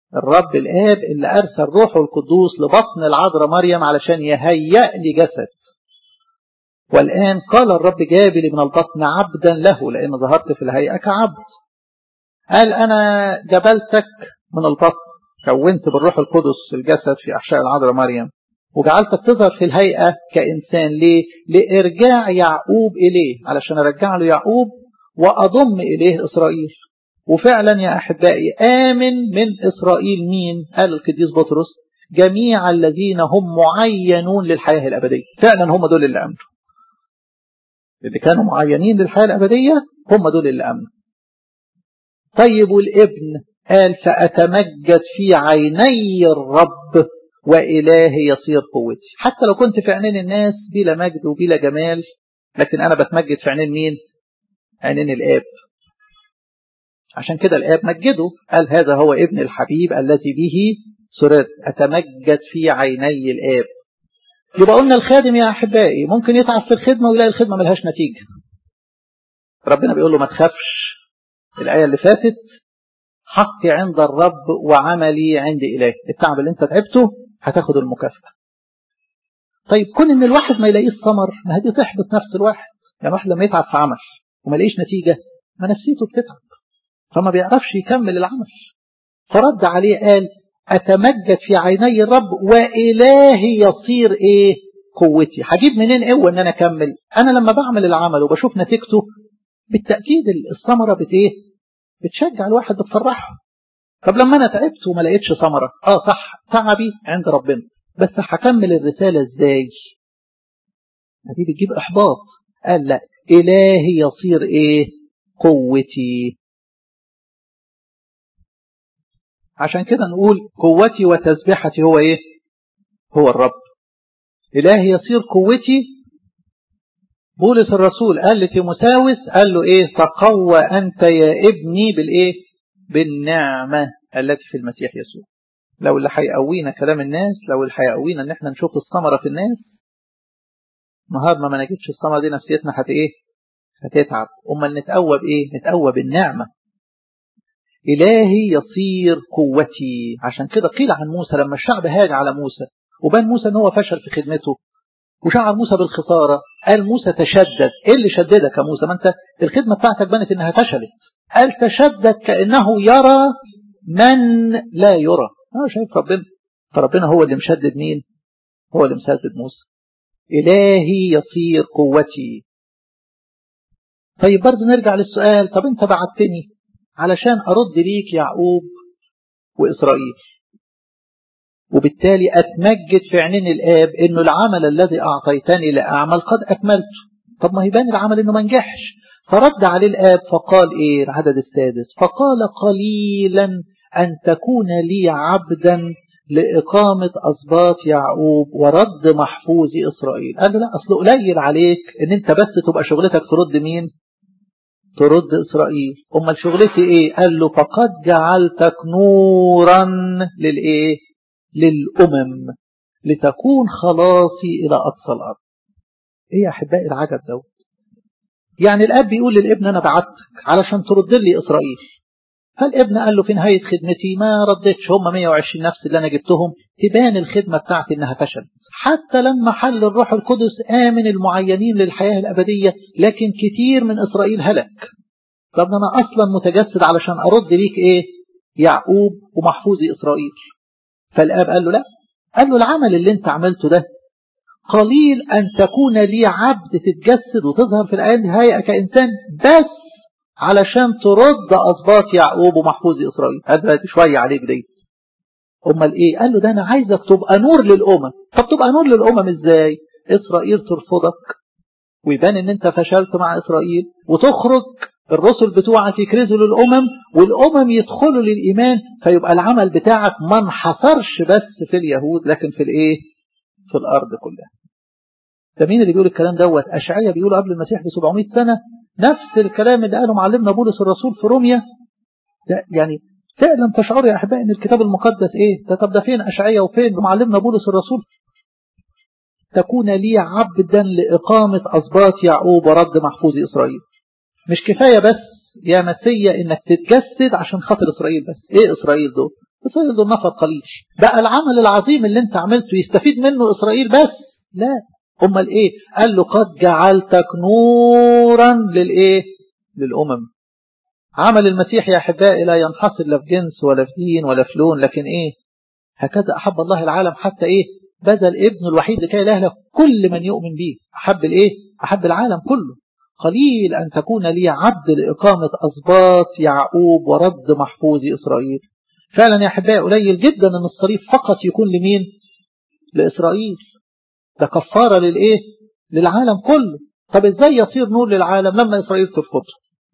الرب الآب اللي أرسل روحه القدوس لبطن العذراء مريم علشان يهيأ لي جسد والآن قال الرب جابلي من البطن عبدا له لأن ظهرت في الهيئة كعبد قال أنا جبلتك من البطن كونت بالروح القدس الجسد في أحشاء العذراء مريم وجعلتك تظهر في الهيئة كإنسان ليه؟ لإرجاع يعقوب إليه علشان أرجع له يعقوب وأضم إليه إسرائيل وفعلا يا أحبائي آمن من إسرائيل مين قال القديس بطرس جميع الذين هم معينون للحياة الأبدية فعلا هم دول اللي أمنوا اللي كانوا معينين للحياة الأبدية هم دول اللي أمنوا طيب والابن قال فأتمجد في عيني الرب وإلهي يصير قوتي حتى لو كنت في عينين الناس بلا مجد وبلا جمال لكن أنا بتمجد في عينين مين عينين الآب عشان كده الآب مجده قال هذا هو ابن الحبيب الذي به سررت أتمجد في عيني الآب يبقى قلنا الخادم يا أحبائي ممكن يتعب في الخدمة ويلاقي الخدمة ملهاش نتيجة ربنا بيقول له ما تخافش الآية اللي فاتت حقي عند الرب وعملي عند إله التعب اللي انت تعبته هتاخد المكافأة طيب كون ان الواحد ما يلاقيش ثمر ما هدي تحبط نفس الواحد يعني واحد لما يتعب في عمل وما يلاقيش نتيجة ما نفسيته بتتعب فما بيعرفش يكمل العمل فرد عليه قال أتمجد في عيني الرب وإلهي يصير إيه قوتي هجيب منين قوة إن أنا أكمل أنا لما بعمل العمل وبشوف نتيجته بالتأكيد الثمرة بت إيه بتشجع الواحد بتفرحه طب لما أنا تعبت وما لقيتش ثمرة آه صح تعبي عند ربنا بس هكمل الرسالة إزاي دي بتجيب إحباط قال لا إلهي يصير إيه قوتي عشان كده نقول قوتي وتسبيحتي هو ايه هو الرب إلهي يصير قوتي بولس الرسول قال لتيموساوس قال له ايه تقوى أنت يا ابني بالايه بالنعمة التي في المسيح يسوع لو اللي هيقوينا كلام الناس لو اللي هيقوينا ان احنا نشوف الثمرة في الناس نهار ما ما نجدش الثمرة دي نفسيتنا هت ايه هتتعب امال نتقوى بايه نتقوى بالنعمة إلهي يصير قوتي عشان كده قيل عن موسى لما الشعب هاج على موسى وبان موسى ان هو فشل في خدمته وشعر موسى بالخسارة قال موسى تشدد ايه اللي شددك يا موسى ما انت الخدمة بتاعتك بانت انها فشلت قال تشدد كأنه يرى من لا يرى اه شايف ربنا فربنا هو اللي مشدد مين هو اللي مسدد موسى إلهي يصير قوتي طيب برضه نرجع للسؤال طب انت بعتني علشان أرد ليك يعقوب وإسرائيل وبالتالي أتمجد في عينين الآب إنه العمل الذي أعطيتني لأعمل قد أكملته طب ما يبان العمل إنه ما نجحش فرد عليه الآب فقال إيه العدد السادس فقال قليلا أن تكون لي عبدا لإقامة أسباط يعقوب ورد محفوظ إسرائيل قال له لا أصله قليل عليك إن أنت بس تبقى شغلتك ترد مين ترد إسرائيل أمال شغلتي إيه قال له فقد جعلتك نورا للإيه للأمم لتكون خلاصي إلى أقصى الأرض إيه يا أحبائي العجب دوت يعني الأب بيقول للابن أنا بعتك علشان ترد لي إسرائيل فالابن قال له في نهاية خدمتي ما ردتش هم 120 نفس اللي أنا جبتهم تبان الخدمة بتاعتي إنها فشلت حتى لما حل الروح القدس آمن المعينين للحياة الأبدية لكن كتير من إسرائيل هلك طب أنا أصلا متجسد علشان أرد ليك إيه يعقوب ومحفوظي إسرائيل فالآب قال له لا قال له العمل اللي انت عملته ده قليل أن تكون لي عبد تتجسد وتظهر في الهيئة كإنسان بس علشان ترد أسباط يعقوب ومحفوظ إسرائيل هذا شوية عليك دي أمال إيه قال له ده أنا عايزك تبقى نور للأمم طب تبقى نور للأمم إزاي إسرائيل ترفضك ويبان إن أنت فشلت مع إسرائيل وتخرج الرسل بتوعك يكرزوا للأمم والأمم يدخلوا للإيمان فيبقى العمل بتاعك ما انحصرش بس في اليهود لكن في الإيه في الأرض كلها ده مين اللي بيقول الكلام دوت أشعية بيقول قبل المسيح ب 700 سنة نفس الكلام اللي قاله معلمنا بولس الرسول في روميا يعني فعلا تشعر يا أحبائي أن الكتاب المقدس إيه ده طب ده فين أشعية وفين معلمنا بولس الرسول تكون لي عبدا لإقامة أسباط يعقوب ورد محفوظ إسرائيل مش كفاية بس يا مسيا إنك تتجسد عشان خاطر إسرائيل بس إيه إسرائيل دول إسرائيل دول نفر قليل بقى العمل العظيم اللي انت عملته يستفيد منه إسرائيل بس لا أمال إيه قال له قد جعلتك نورا للإيه للأمم عمل المسيح يا أحبائي لا ينحصر لا في جنس ولا في دين ولا في لون لكن إيه هكذا أحب الله العالم حتى إيه بذل ابنه الوحيد لكي لا يهلك كل من يؤمن به أحب الإيه أحب العالم كله قليل أن تكون لي عبد لإقامة أسباط يعقوب ورد محفوظ إسرائيل فعلا يا أحبائي قليل جدا أن الصليب فقط يكون لمين لإسرائيل ده كفارة للإيه للعالم كله طب إزاي يصير نور للعالم لما إسرائيل ترفضه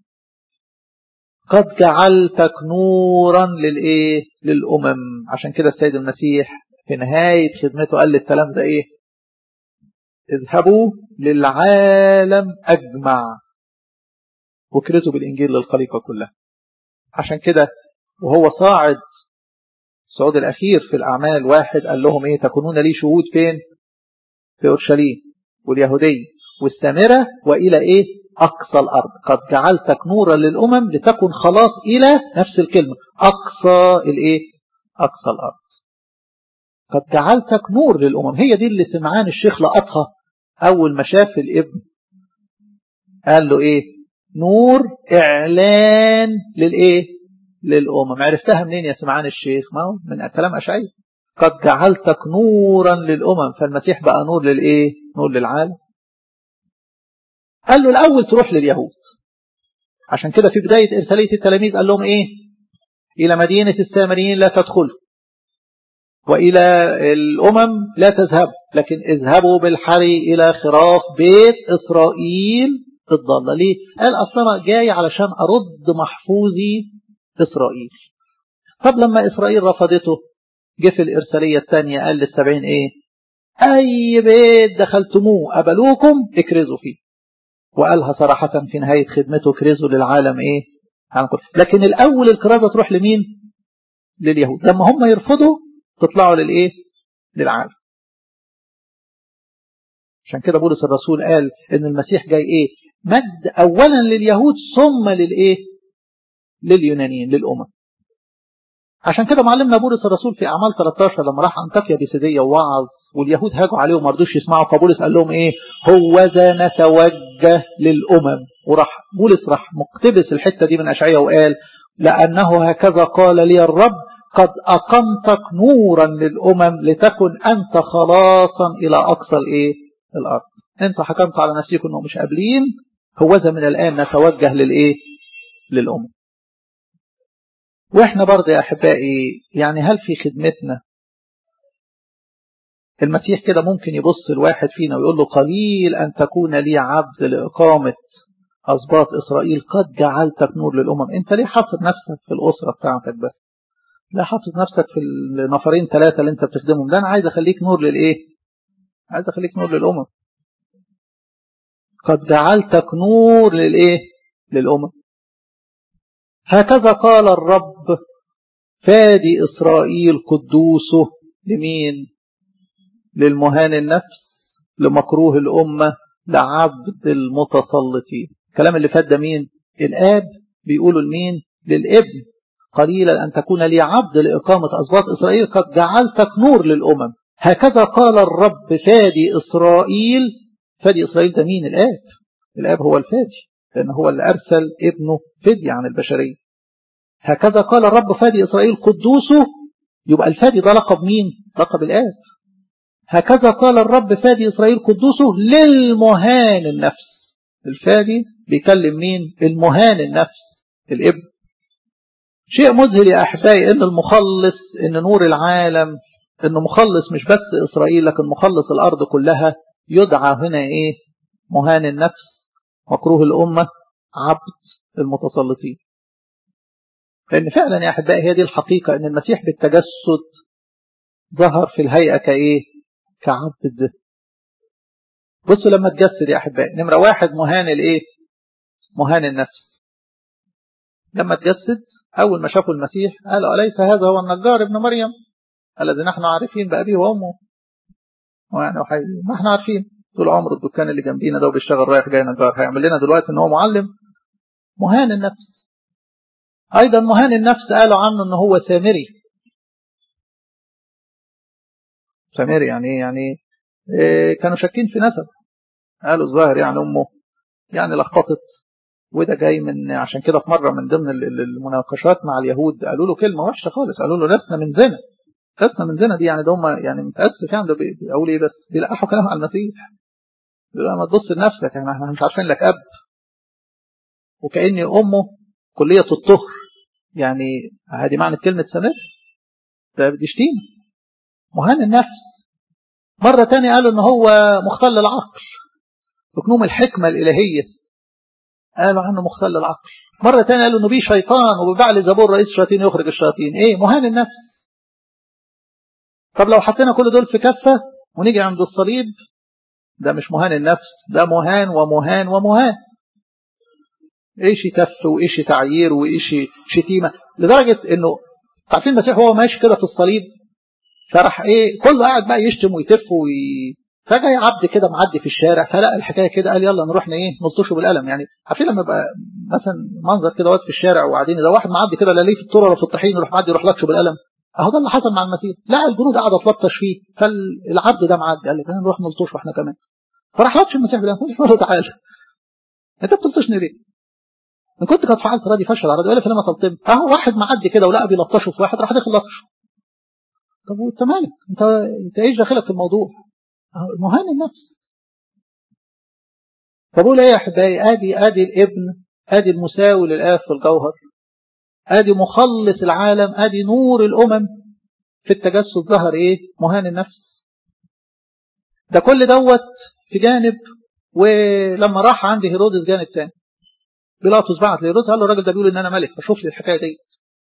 قد جعلتك نورا للإيه للأمم عشان كده السيد المسيح في نهاية خدمته قال للكلام ده إيه اذهبوا للعالم أجمع وكرزوا بالإنجيل للخليقة كلها عشان كده وهو صاعد الصعود الأخير في الأعمال واحد قال لهم إيه تكونون لي شهود فين في أورشليم واليهودية والسامرة وإلى إيه أقصى الأرض قد جعلتك نورا للأمم لتكن خلاص إلى نفس الكلمة أقصى الإيه أقصى الأرض قد جعلتك نور للأمم هي دي اللي سمعان الشيخ لقطها أول ما شاف الابن قال له إيه نور إعلان للإيه للأمم عرفتها منين يا سمعان الشيخ ما هو من كلام أشعي قد جعلتك نورا للأمم فالمسيح بقى نور للإيه نور للعالم قال له الأول تروح لليهود عشان كده في بداية إرسالية التلاميذ قال لهم إيه إلى مدينة السامريين لا تدخلوا وإلى الأمم لا تذهبوا لكن اذهبوا بالحري إلى خراف بيت إسرائيل الضالة ليه؟ قال أصلا جاي علشان أرد محفوظي إسرائيل طب لما إسرائيل رفضته جه في الإرسالية الثانية قال للسبعين إيه أي بيت دخلتموه قبلوكم اكرزوا فيه وقالها صراحة في نهاية خدمته كرزوا للعالم إيه لكن الأول الكرازة تروح لمين لليهود لما هم يرفضوا تطلعوا للإيه للعالم عشان كده بولس الرسول قال ان المسيح جاي ايه مد اولا لليهود ثم للايه لليونانيين للامم عشان كده معلمنا بولس الرسول في اعمال 13 لما راح انطاكيا بيسيديه ووعظ واليهود هاجوا عليه وما رضوش يسمعوا فبولس قال لهم ايه هوذا نتوجه للامم وراح بولس راح مقتبس الحته دي من اشعياء وقال لانه هكذا قال لي الرب قد أقمتك نورا للأمم لتكن أنت خلاصا إلى أقصى الإيه؟ الأرض أنت حكمت على نفسك أنه مش قابلين هوذا من الآن نتوجه للإيه؟ للأمم وإحنا برضه يا أحبائي يعني هل في خدمتنا المسيح كده ممكن يبص الواحد فينا ويقول له قليل أن تكون لي عبد لإقامة أسباط إسرائيل قد جعلتك نور للأمم أنت ليه حاصر نفسك في الأسرة بتاعتك بس لا حاطط نفسك في النفرين ثلاثة اللي انت بتخدمهم ده انا عايز اخليك نور للايه عايز اخليك نور للامم قد جعلتك نور للايه للامم هكذا قال الرب فادي اسرائيل قدوسه لمين للمهان النفس لمكروه الامه لعبد المتسلطين الكلام اللي فات ده مين الاب بيقولوا لمين للابن قليلا أن تكون لي عبد لإقامة أسباط إسرائيل قد جعلتك نور للأمم هكذا قال الرب فادي إسرائيل فادي إسرائيل ده مين الآب الآب هو الفادي لأن هو اللي أرسل ابنه فدي عن البشرية هكذا قال الرب فادي إسرائيل قدوسه يبقى الفادي ده لقب مين لقب الآب هكذا قال الرب فادي إسرائيل قدوسه للمهان النفس الفادي بيكلم مين المهان النفس الابن شيء مذهل يا أحبائي إن المخلص إن نور العالم إنه مخلص مش بس إسرائيل لكن مخلص الأرض كلها يدعى هنا إيه مهان النفس مكروه الأمة عبد المتسلطين لأن فعلا يا أحبائي هي دي الحقيقة إن المسيح بالتجسد ظهر في الهيئة كإيه كعبد الذهن بصوا لما تجسد يا أحبائي نمرة واحد مهان الإيه مهان النفس لما تجسد أول ما شافوا المسيح قالوا أليس هذا هو النجار ابن مريم الذي نحن عارفين بأبيه وأمه ويعني وحي... ما احنا عارفين طول عمر الدكان اللي جنبينا ده وبيشتغل رايح جاي نجار هيعمل لنا دلوقتي ان هو معلم مهان النفس ايضا مهان النفس قالوا عنه ان هو سامري سمير يعني ايه يعني إيه كانوا شاكين في نسب قالوا الظاهر يعني امه يعني لخبطت وده جاي من عشان كده في مره من ضمن المناقشات مع اليهود قالوا له كلمه وحشه خالص قالوا له لسنا من زنا لسنا من زنا دي يعني ده هم يعني متاسف يعني ده اقول ايه بس بيلقحوا كلام على المسيح يقول ما تبص لنفسك يعني احنا مش عارفين لك اب وكأن امه كليه الطهر يعني هذه معنى كلمه سمير ده دي شتيمه مهان النفس مرة تانية قالوا ان هو مختل العقل ركنوم الحكمة الإلهية قالوا عنه مختل العقل مرة تانية قالوا انه بيه شيطان وببعل زبور رئيس الشياطين يخرج الشياطين ايه مهان النفس طب لو حطينا كل دول في كفة ونيجي عند الصليب ده مش مهان النفس ده مهان ومهان ومهان ايش كف وايش تعيير وايش شتيمة لدرجة انه عارفين المسيح هو ماشي كده في الصليب فراح ايه كله قاعد بقى يشتم ويتف وي... فجاء عبد كده معدي في الشارع فلقى الحكايه كده قال يلا نروح ايه نلطشه بالقلم يعني عارفين لما يبقى مثلا منظر كده واقف في الشارع وقاعدين اذا واحد معدي كده لا ليه في الطرق ولا في الطحين يروح معدي يروح لطشه بالقلم اهو ده اللي حصل مع المسيح لقى الجنود قاعده تلطش فيه فالعبد ده معدي قال لك نروح نلطشه احنا كمان فراح لطش المسيح بالقلم قال له تعالى انت بتلطشني ليه؟ ان كنت قد فعلت راضي فشل راضي ولا فلما تلطم اهو واحد معدي كده ولقى بيلطشه في واحد راح داخل لطشه طب وانت مالك انت انت ايش داخلك في الموضوع مهان النفس فبقول ايه يا احبائي ادي ادي الابن ادي المساوي للاب في الجوهر ادي مخلص العالم ادي نور الامم في التجسد ظهر ايه مهان النفس ده كل دوت في جانب ولما راح عند هيرودس جانب تاني بيلاطس بعت لهيرودس قال له الراجل ده بيقول ان انا ملك فشوف لي الحكايه دي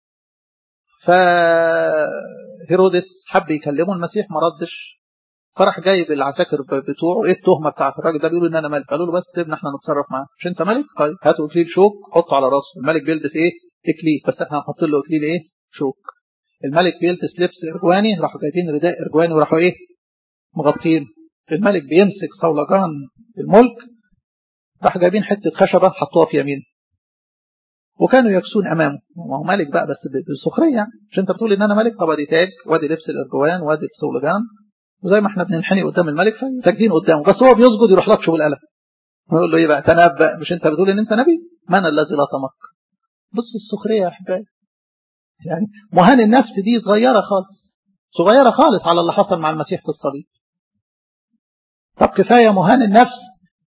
فهيرودس حب يكلمه المسيح ما ردش فراح جايب العساكر بتوعه ايه التهمه بتاعت الراجل ده بيقول ان انا ملك قالوا له بس سيبنا احنا نتصرف معاه مش انت ملك طيب هاتوا اكليل شوك حطه على راسه الملك بيلبس ايه اكليل بس احنا هنحط له اكليل ايه شوك الملك بيلبس لبس ارجواني راحوا جايبين رداء ارجواني وراحوا ايه مغطين الملك بيمسك صولجان الملك راح جايبين حته خشبه حطوها في يمينه وكانوا يكسون امامه ما هو ملك بقى بس بالسخريه يعني مش انت بتقول ان انا ملك طب ادي تاج وادي لبس الارجوان وادي الصولجان وزي ما احنا بننحني قدام الملك ساجدين قدامه بس هو بيسجد يروح لطشه بالقلم ويقول له ايه بقى تنبأ مش انت بتقول ان انت نبي من الذي لا تمك بص السخريه يا احبائي يعني مهان النفس دي صغيره خالص صغيره خالص على اللي حصل مع المسيح في الصليب طب كفايه مهان النفس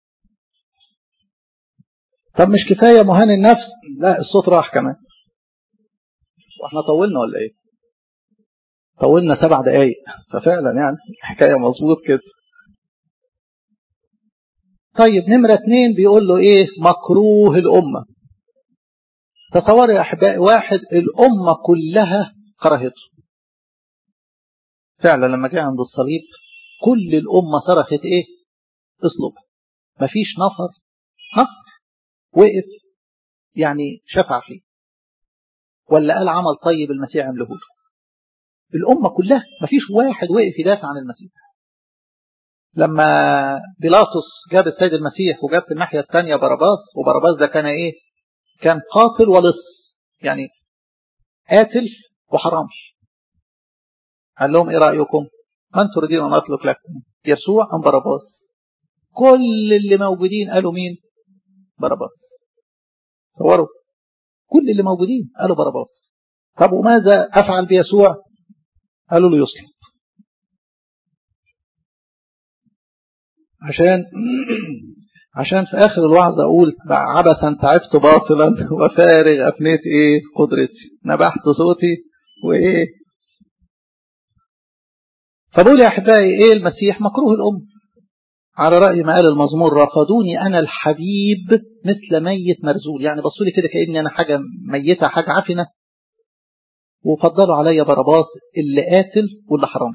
طب مش كفايه مهان النفس لا الصوت راح كمان واحنا طولنا ولا ايه طولنا سبع دقايق ففعلا يعني الحكايه مظبوط كده طيب نمرة اتنين بيقول له ايه مكروه الأمة تصور يا أحبائي واحد الأمة كلها كرهته فعلا لما جه عند الصليب كل الأمة صرخت ايه اصلب مفيش نفر نفر وقف يعني شفع فيه ولا قال عمل طيب المسيح عمله له الأمة كلها مفيش واحد وقف يدافع عن المسيح لما بيلاطس جاب السيد المسيح وجاب في الناحية الثانية باراباس وباراباس ده كان ايه كان قاتل ولص يعني قاتل وحرامي قال لهم ايه رأيكم من تريدون ان اطلق لكم يسوع ام باراباس كل اللي موجودين قالوا مين باراباس تصوروا كل اللي موجودين قالوا باراباس طب وماذا افعل بيسوع قالوا له يصلب عشان عشان في اخر الوعظ اقول عبثا تعبت باطلا وفارغ افنيت ايه قدرتي نبحت صوتي وايه فبقول يا احبائي ايه المسيح مكروه الام على رأي ما قال المزمور رفضوني أنا الحبيب مثل ميت مرزول يعني بصوا لي كده كأني أنا حاجة ميتة حاجة عفنة وفضلوا عليا باراباس اللي قاتل واللي حرامي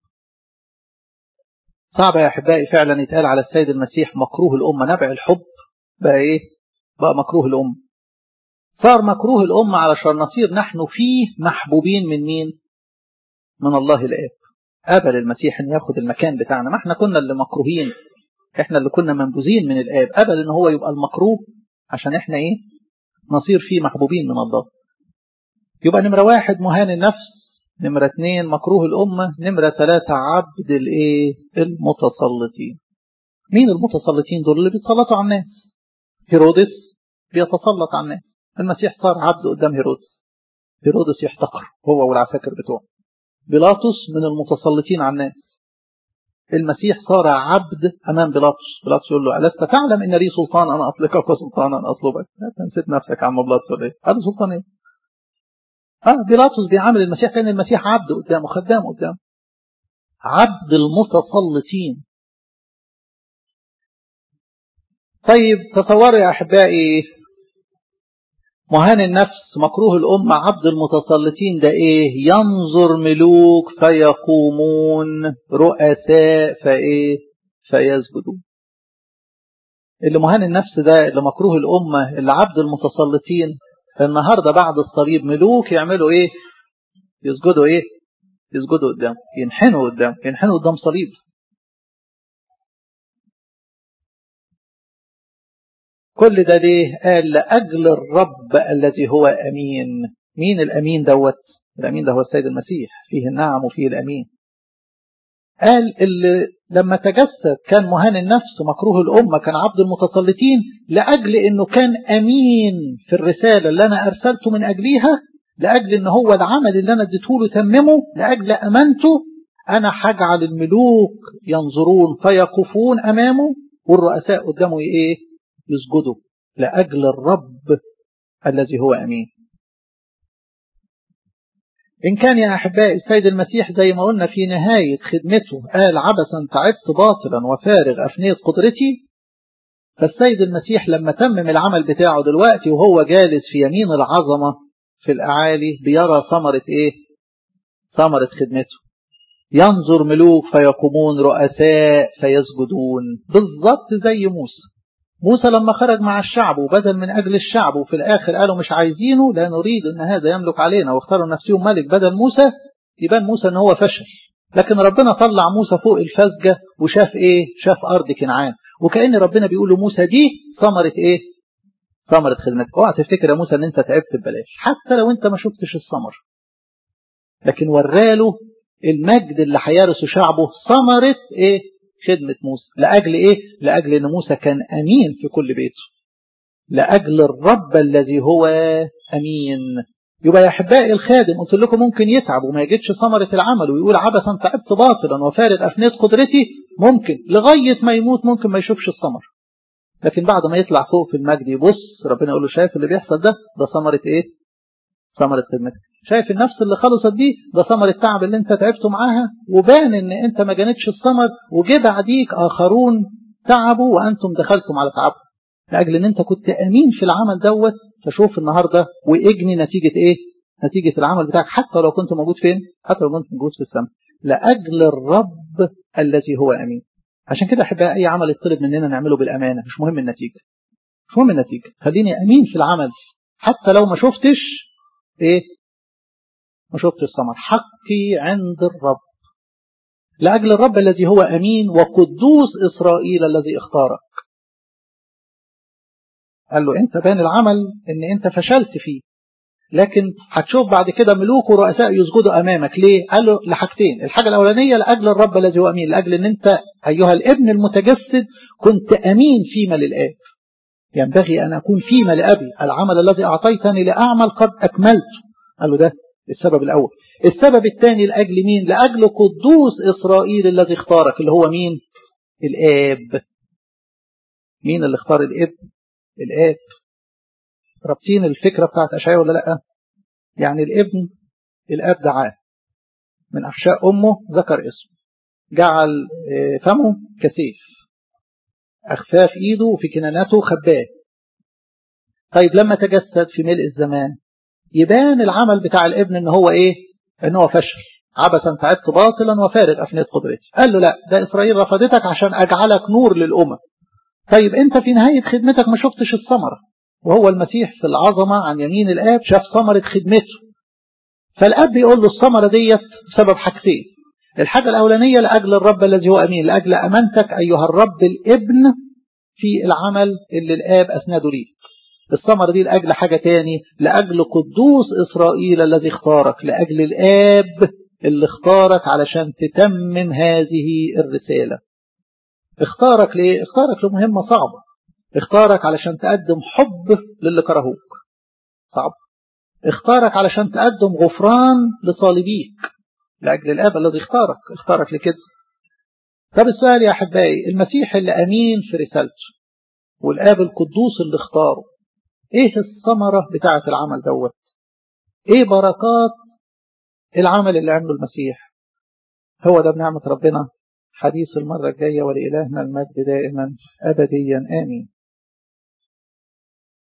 صعب يا أحبائي فعلا يتقال على السيد المسيح مكروه الأمة نبع الحب بقى إيه بقى مكروه الأمة صار مكروه الأمة علشان نصير نحن فيه محبوبين من مين من الله الآب قبل المسيح أن ياخد المكان بتاعنا ما احنا كنا اللي مكروهين احنا اللي كنا منبوذين من الآب قبل ان هو يبقى المكروه عشان احنا ايه نصير فيه محبوبين من الله يبقى نمرة واحد مهان النفس نمرة اتنين مكروه الأمة نمرة ثلاثة عبد الايه المتسلطين مين المتسلطين دول اللي بيتسلطوا على الناس هيرودس بيتسلط على الناس المسيح صار عبد قدام هيرودس هيرودس يحتقر هو والعساكر بتوعه بيلاطس من المتسلطين على الناس المسيح صار عبد امام بيلاطس بيلاطس يقول له الست تعلم ان لي سلطان انا اطلقك وسلطان انا اطلبك انت نسيت نفسك يا عم بيلاطس ولا ايه هذا سلطان ايه اه بيلاطس بيعامل المسيح كان المسيح عبد قدامه خدام قدامه عبد المتسلطين طيب تصوروا يا احبائي مهان النفس مكروه الأمة عبد المتسلطين ده إيه ينظر ملوك فيقومون رؤساء فإيه فيسجدون اللي مهان النفس ده اللي مكروه الأمة اللي عبد المتسلطين النهاردة بعد الصليب ملوك يعملوا إيه يسجدوا إيه يسجدوا قدام ينحنوا قدام ينحنوا قدام صليب كل ده ليه قال لأجل الرب الذي هو أمين مين الأمين دوت الأمين ده هو السيد المسيح فيه النعم وفيه الأمين قال اللي لما تجسد كان مهان النفس مكروه الأمة كان عبد المتسلطين لأجل أنه كان أمين في الرسالة اللي أنا أرسلته من أجليها لأجل أنه هو العمل اللي أنا اديته له تممه لأجل أمانته أنا هجعل الملوك ينظرون فيقفون أمامه والرؤساء قدامه إيه يسجدوا لأجل الرب الذي هو أمين إن كان يا أحبائي السيد المسيح زي ما قلنا في نهاية خدمته قال عبثا تعبت باطلا وفارغ أفنية قدرتي فالسيد المسيح لما تمم العمل بتاعه دلوقتي وهو جالس في يمين العظمة في الأعالي بيرى ثمرة إيه ثمرة خدمته ينظر ملوك فيقومون رؤساء فيسجدون بالضبط زي موسى موسى لما خرج مع الشعب وبذل من أجل الشعب وفي الآخر قالوا مش عايزينه لا نريد أن هذا يملك علينا واختاروا نفسهم ملك بدل موسى يبان موسى أن هو فشل لكن ربنا طلع موسى فوق الفزجة وشاف إيه شاف أرض كنعان وكأن ربنا بيقول له موسى دي ثمرة إيه ثمرة خدمتك اوعى تفتكر يا موسى أن أنت تعبت ببلاش حتى لو أنت ما شفتش الثمر لكن وراله المجد اللي هيرثه شعبه ثمرة إيه خدمة موسى لأجل إيه؟ لأجل أن موسى كان أمين في كل بيته لأجل الرب الذي هو أمين يبقى يا أحبائي الخادم قلت لكم ممكن يتعب وما يجدش ثمرة العمل ويقول عبثا تعبت باطلا وفارغ أفنية قدرتي ممكن لغاية ما يموت ممكن ما يشوفش الثمر لكن بعد ما يطلع فوق في المجد يبص ربنا يقول له شايف اللي بيحصل ده ده ثمرة إيه؟ ثمرة خدمتك شايف النفس اللي خلصت دي ده ثمر التعب اللي انت تعبته معاها وبان ان انت ما جانتش الثمر وجه بعديك اخرون تعبوا وانتم دخلتم على تعبهم لاجل ان انت كنت امين في العمل دوت فشوف النهارده واجني نتيجه ايه؟ نتيجه العمل بتاعك حتى لو كنت موجود فين؟ حتى لو كنت موجود في السماء لاجل الرب الذي هو امين عشان كده احب اي عمل يطلب مننا نعمله بالامانه مش مهم النتيجه مش مهم النتيجه خليني امين في العمل حتى لو ما شفتش ايه ما شفت الثمر حقي عند الرب لأجل الرب الذي هو أمين وقدوس إسرائيل الذي اختارك قال له أنت بان العمل أن أنت فشلت فيه لكن هتشوف بعد كده ملوك ورؤساء يسجدوا أمامك ليه؟ قال له لحاجتين الحاجة الأولانية لأجل الرب الذي هو أمين لأجل أن أنت أيها الابن المتجسد كنت أمين فيما للآب ينبغي أن أكون فيما لأبي العمل الذي أعطيتني لأعمل قد أكملته قال له ده السبب الأول السبب الثاني لأجل مين لأجل قدوس إسرائيل الذي اختارك اللي هو مين الآب مين اللي اختار الابن الآب رابطين الفكرة بتاعت أشعياء ولا لأ يعني الابن الآب دعاه من أحشاء أمه ذكر اسمه جعل فمه كسيف أخفاه في إيده وفي كنانته خباه طيب لما تجسد في ملء الزمان يبان العمل بتاع الابن ان هو ايه ان هو فشل عبثا تعبت باطلا وفارغ افنية قدرتي قال له لا ده اسرائيل رفضتك عشان اجعلك نور للامم طيب انت في نهاية خدمتك ما شفتش الثمرة وهو المسيح في العظمة عن يمين الاب شاف ثمرة خدمته فالاب يقول له الثمرة ديت سبب حاجتين الحاجة الأولانية لأجل الرب الذي هو أمين لأجل أمانتك أيها الرب الابن في العمل اللي الآب أسنده ليك الثمرة دي لأجل حاجة تاني لأجل قدوس إسرائيل الذي اختارك لأجل الآب اللي اختارك علشان تتمم هذه الرسالة اختارك ليه؟ اختارك لمهمة صعبة اختارك علشان تقدم حب للي كرهوك صعب اختارك علشان تقدم غفران لطالبيك لأجل الآب الذي اختارك اختارك لكده طب السؤال يا أحبائي المسيح اللي أمين في رسالته والآب القدوس اللي اختاره ايه الثمرة بتاعة العمل دوت ايه بركات العمل اللي عمله المسيح هو ده بنعمة ربنا حديث المرة الجاية ولإلهنا المجد دائما أبديا آمين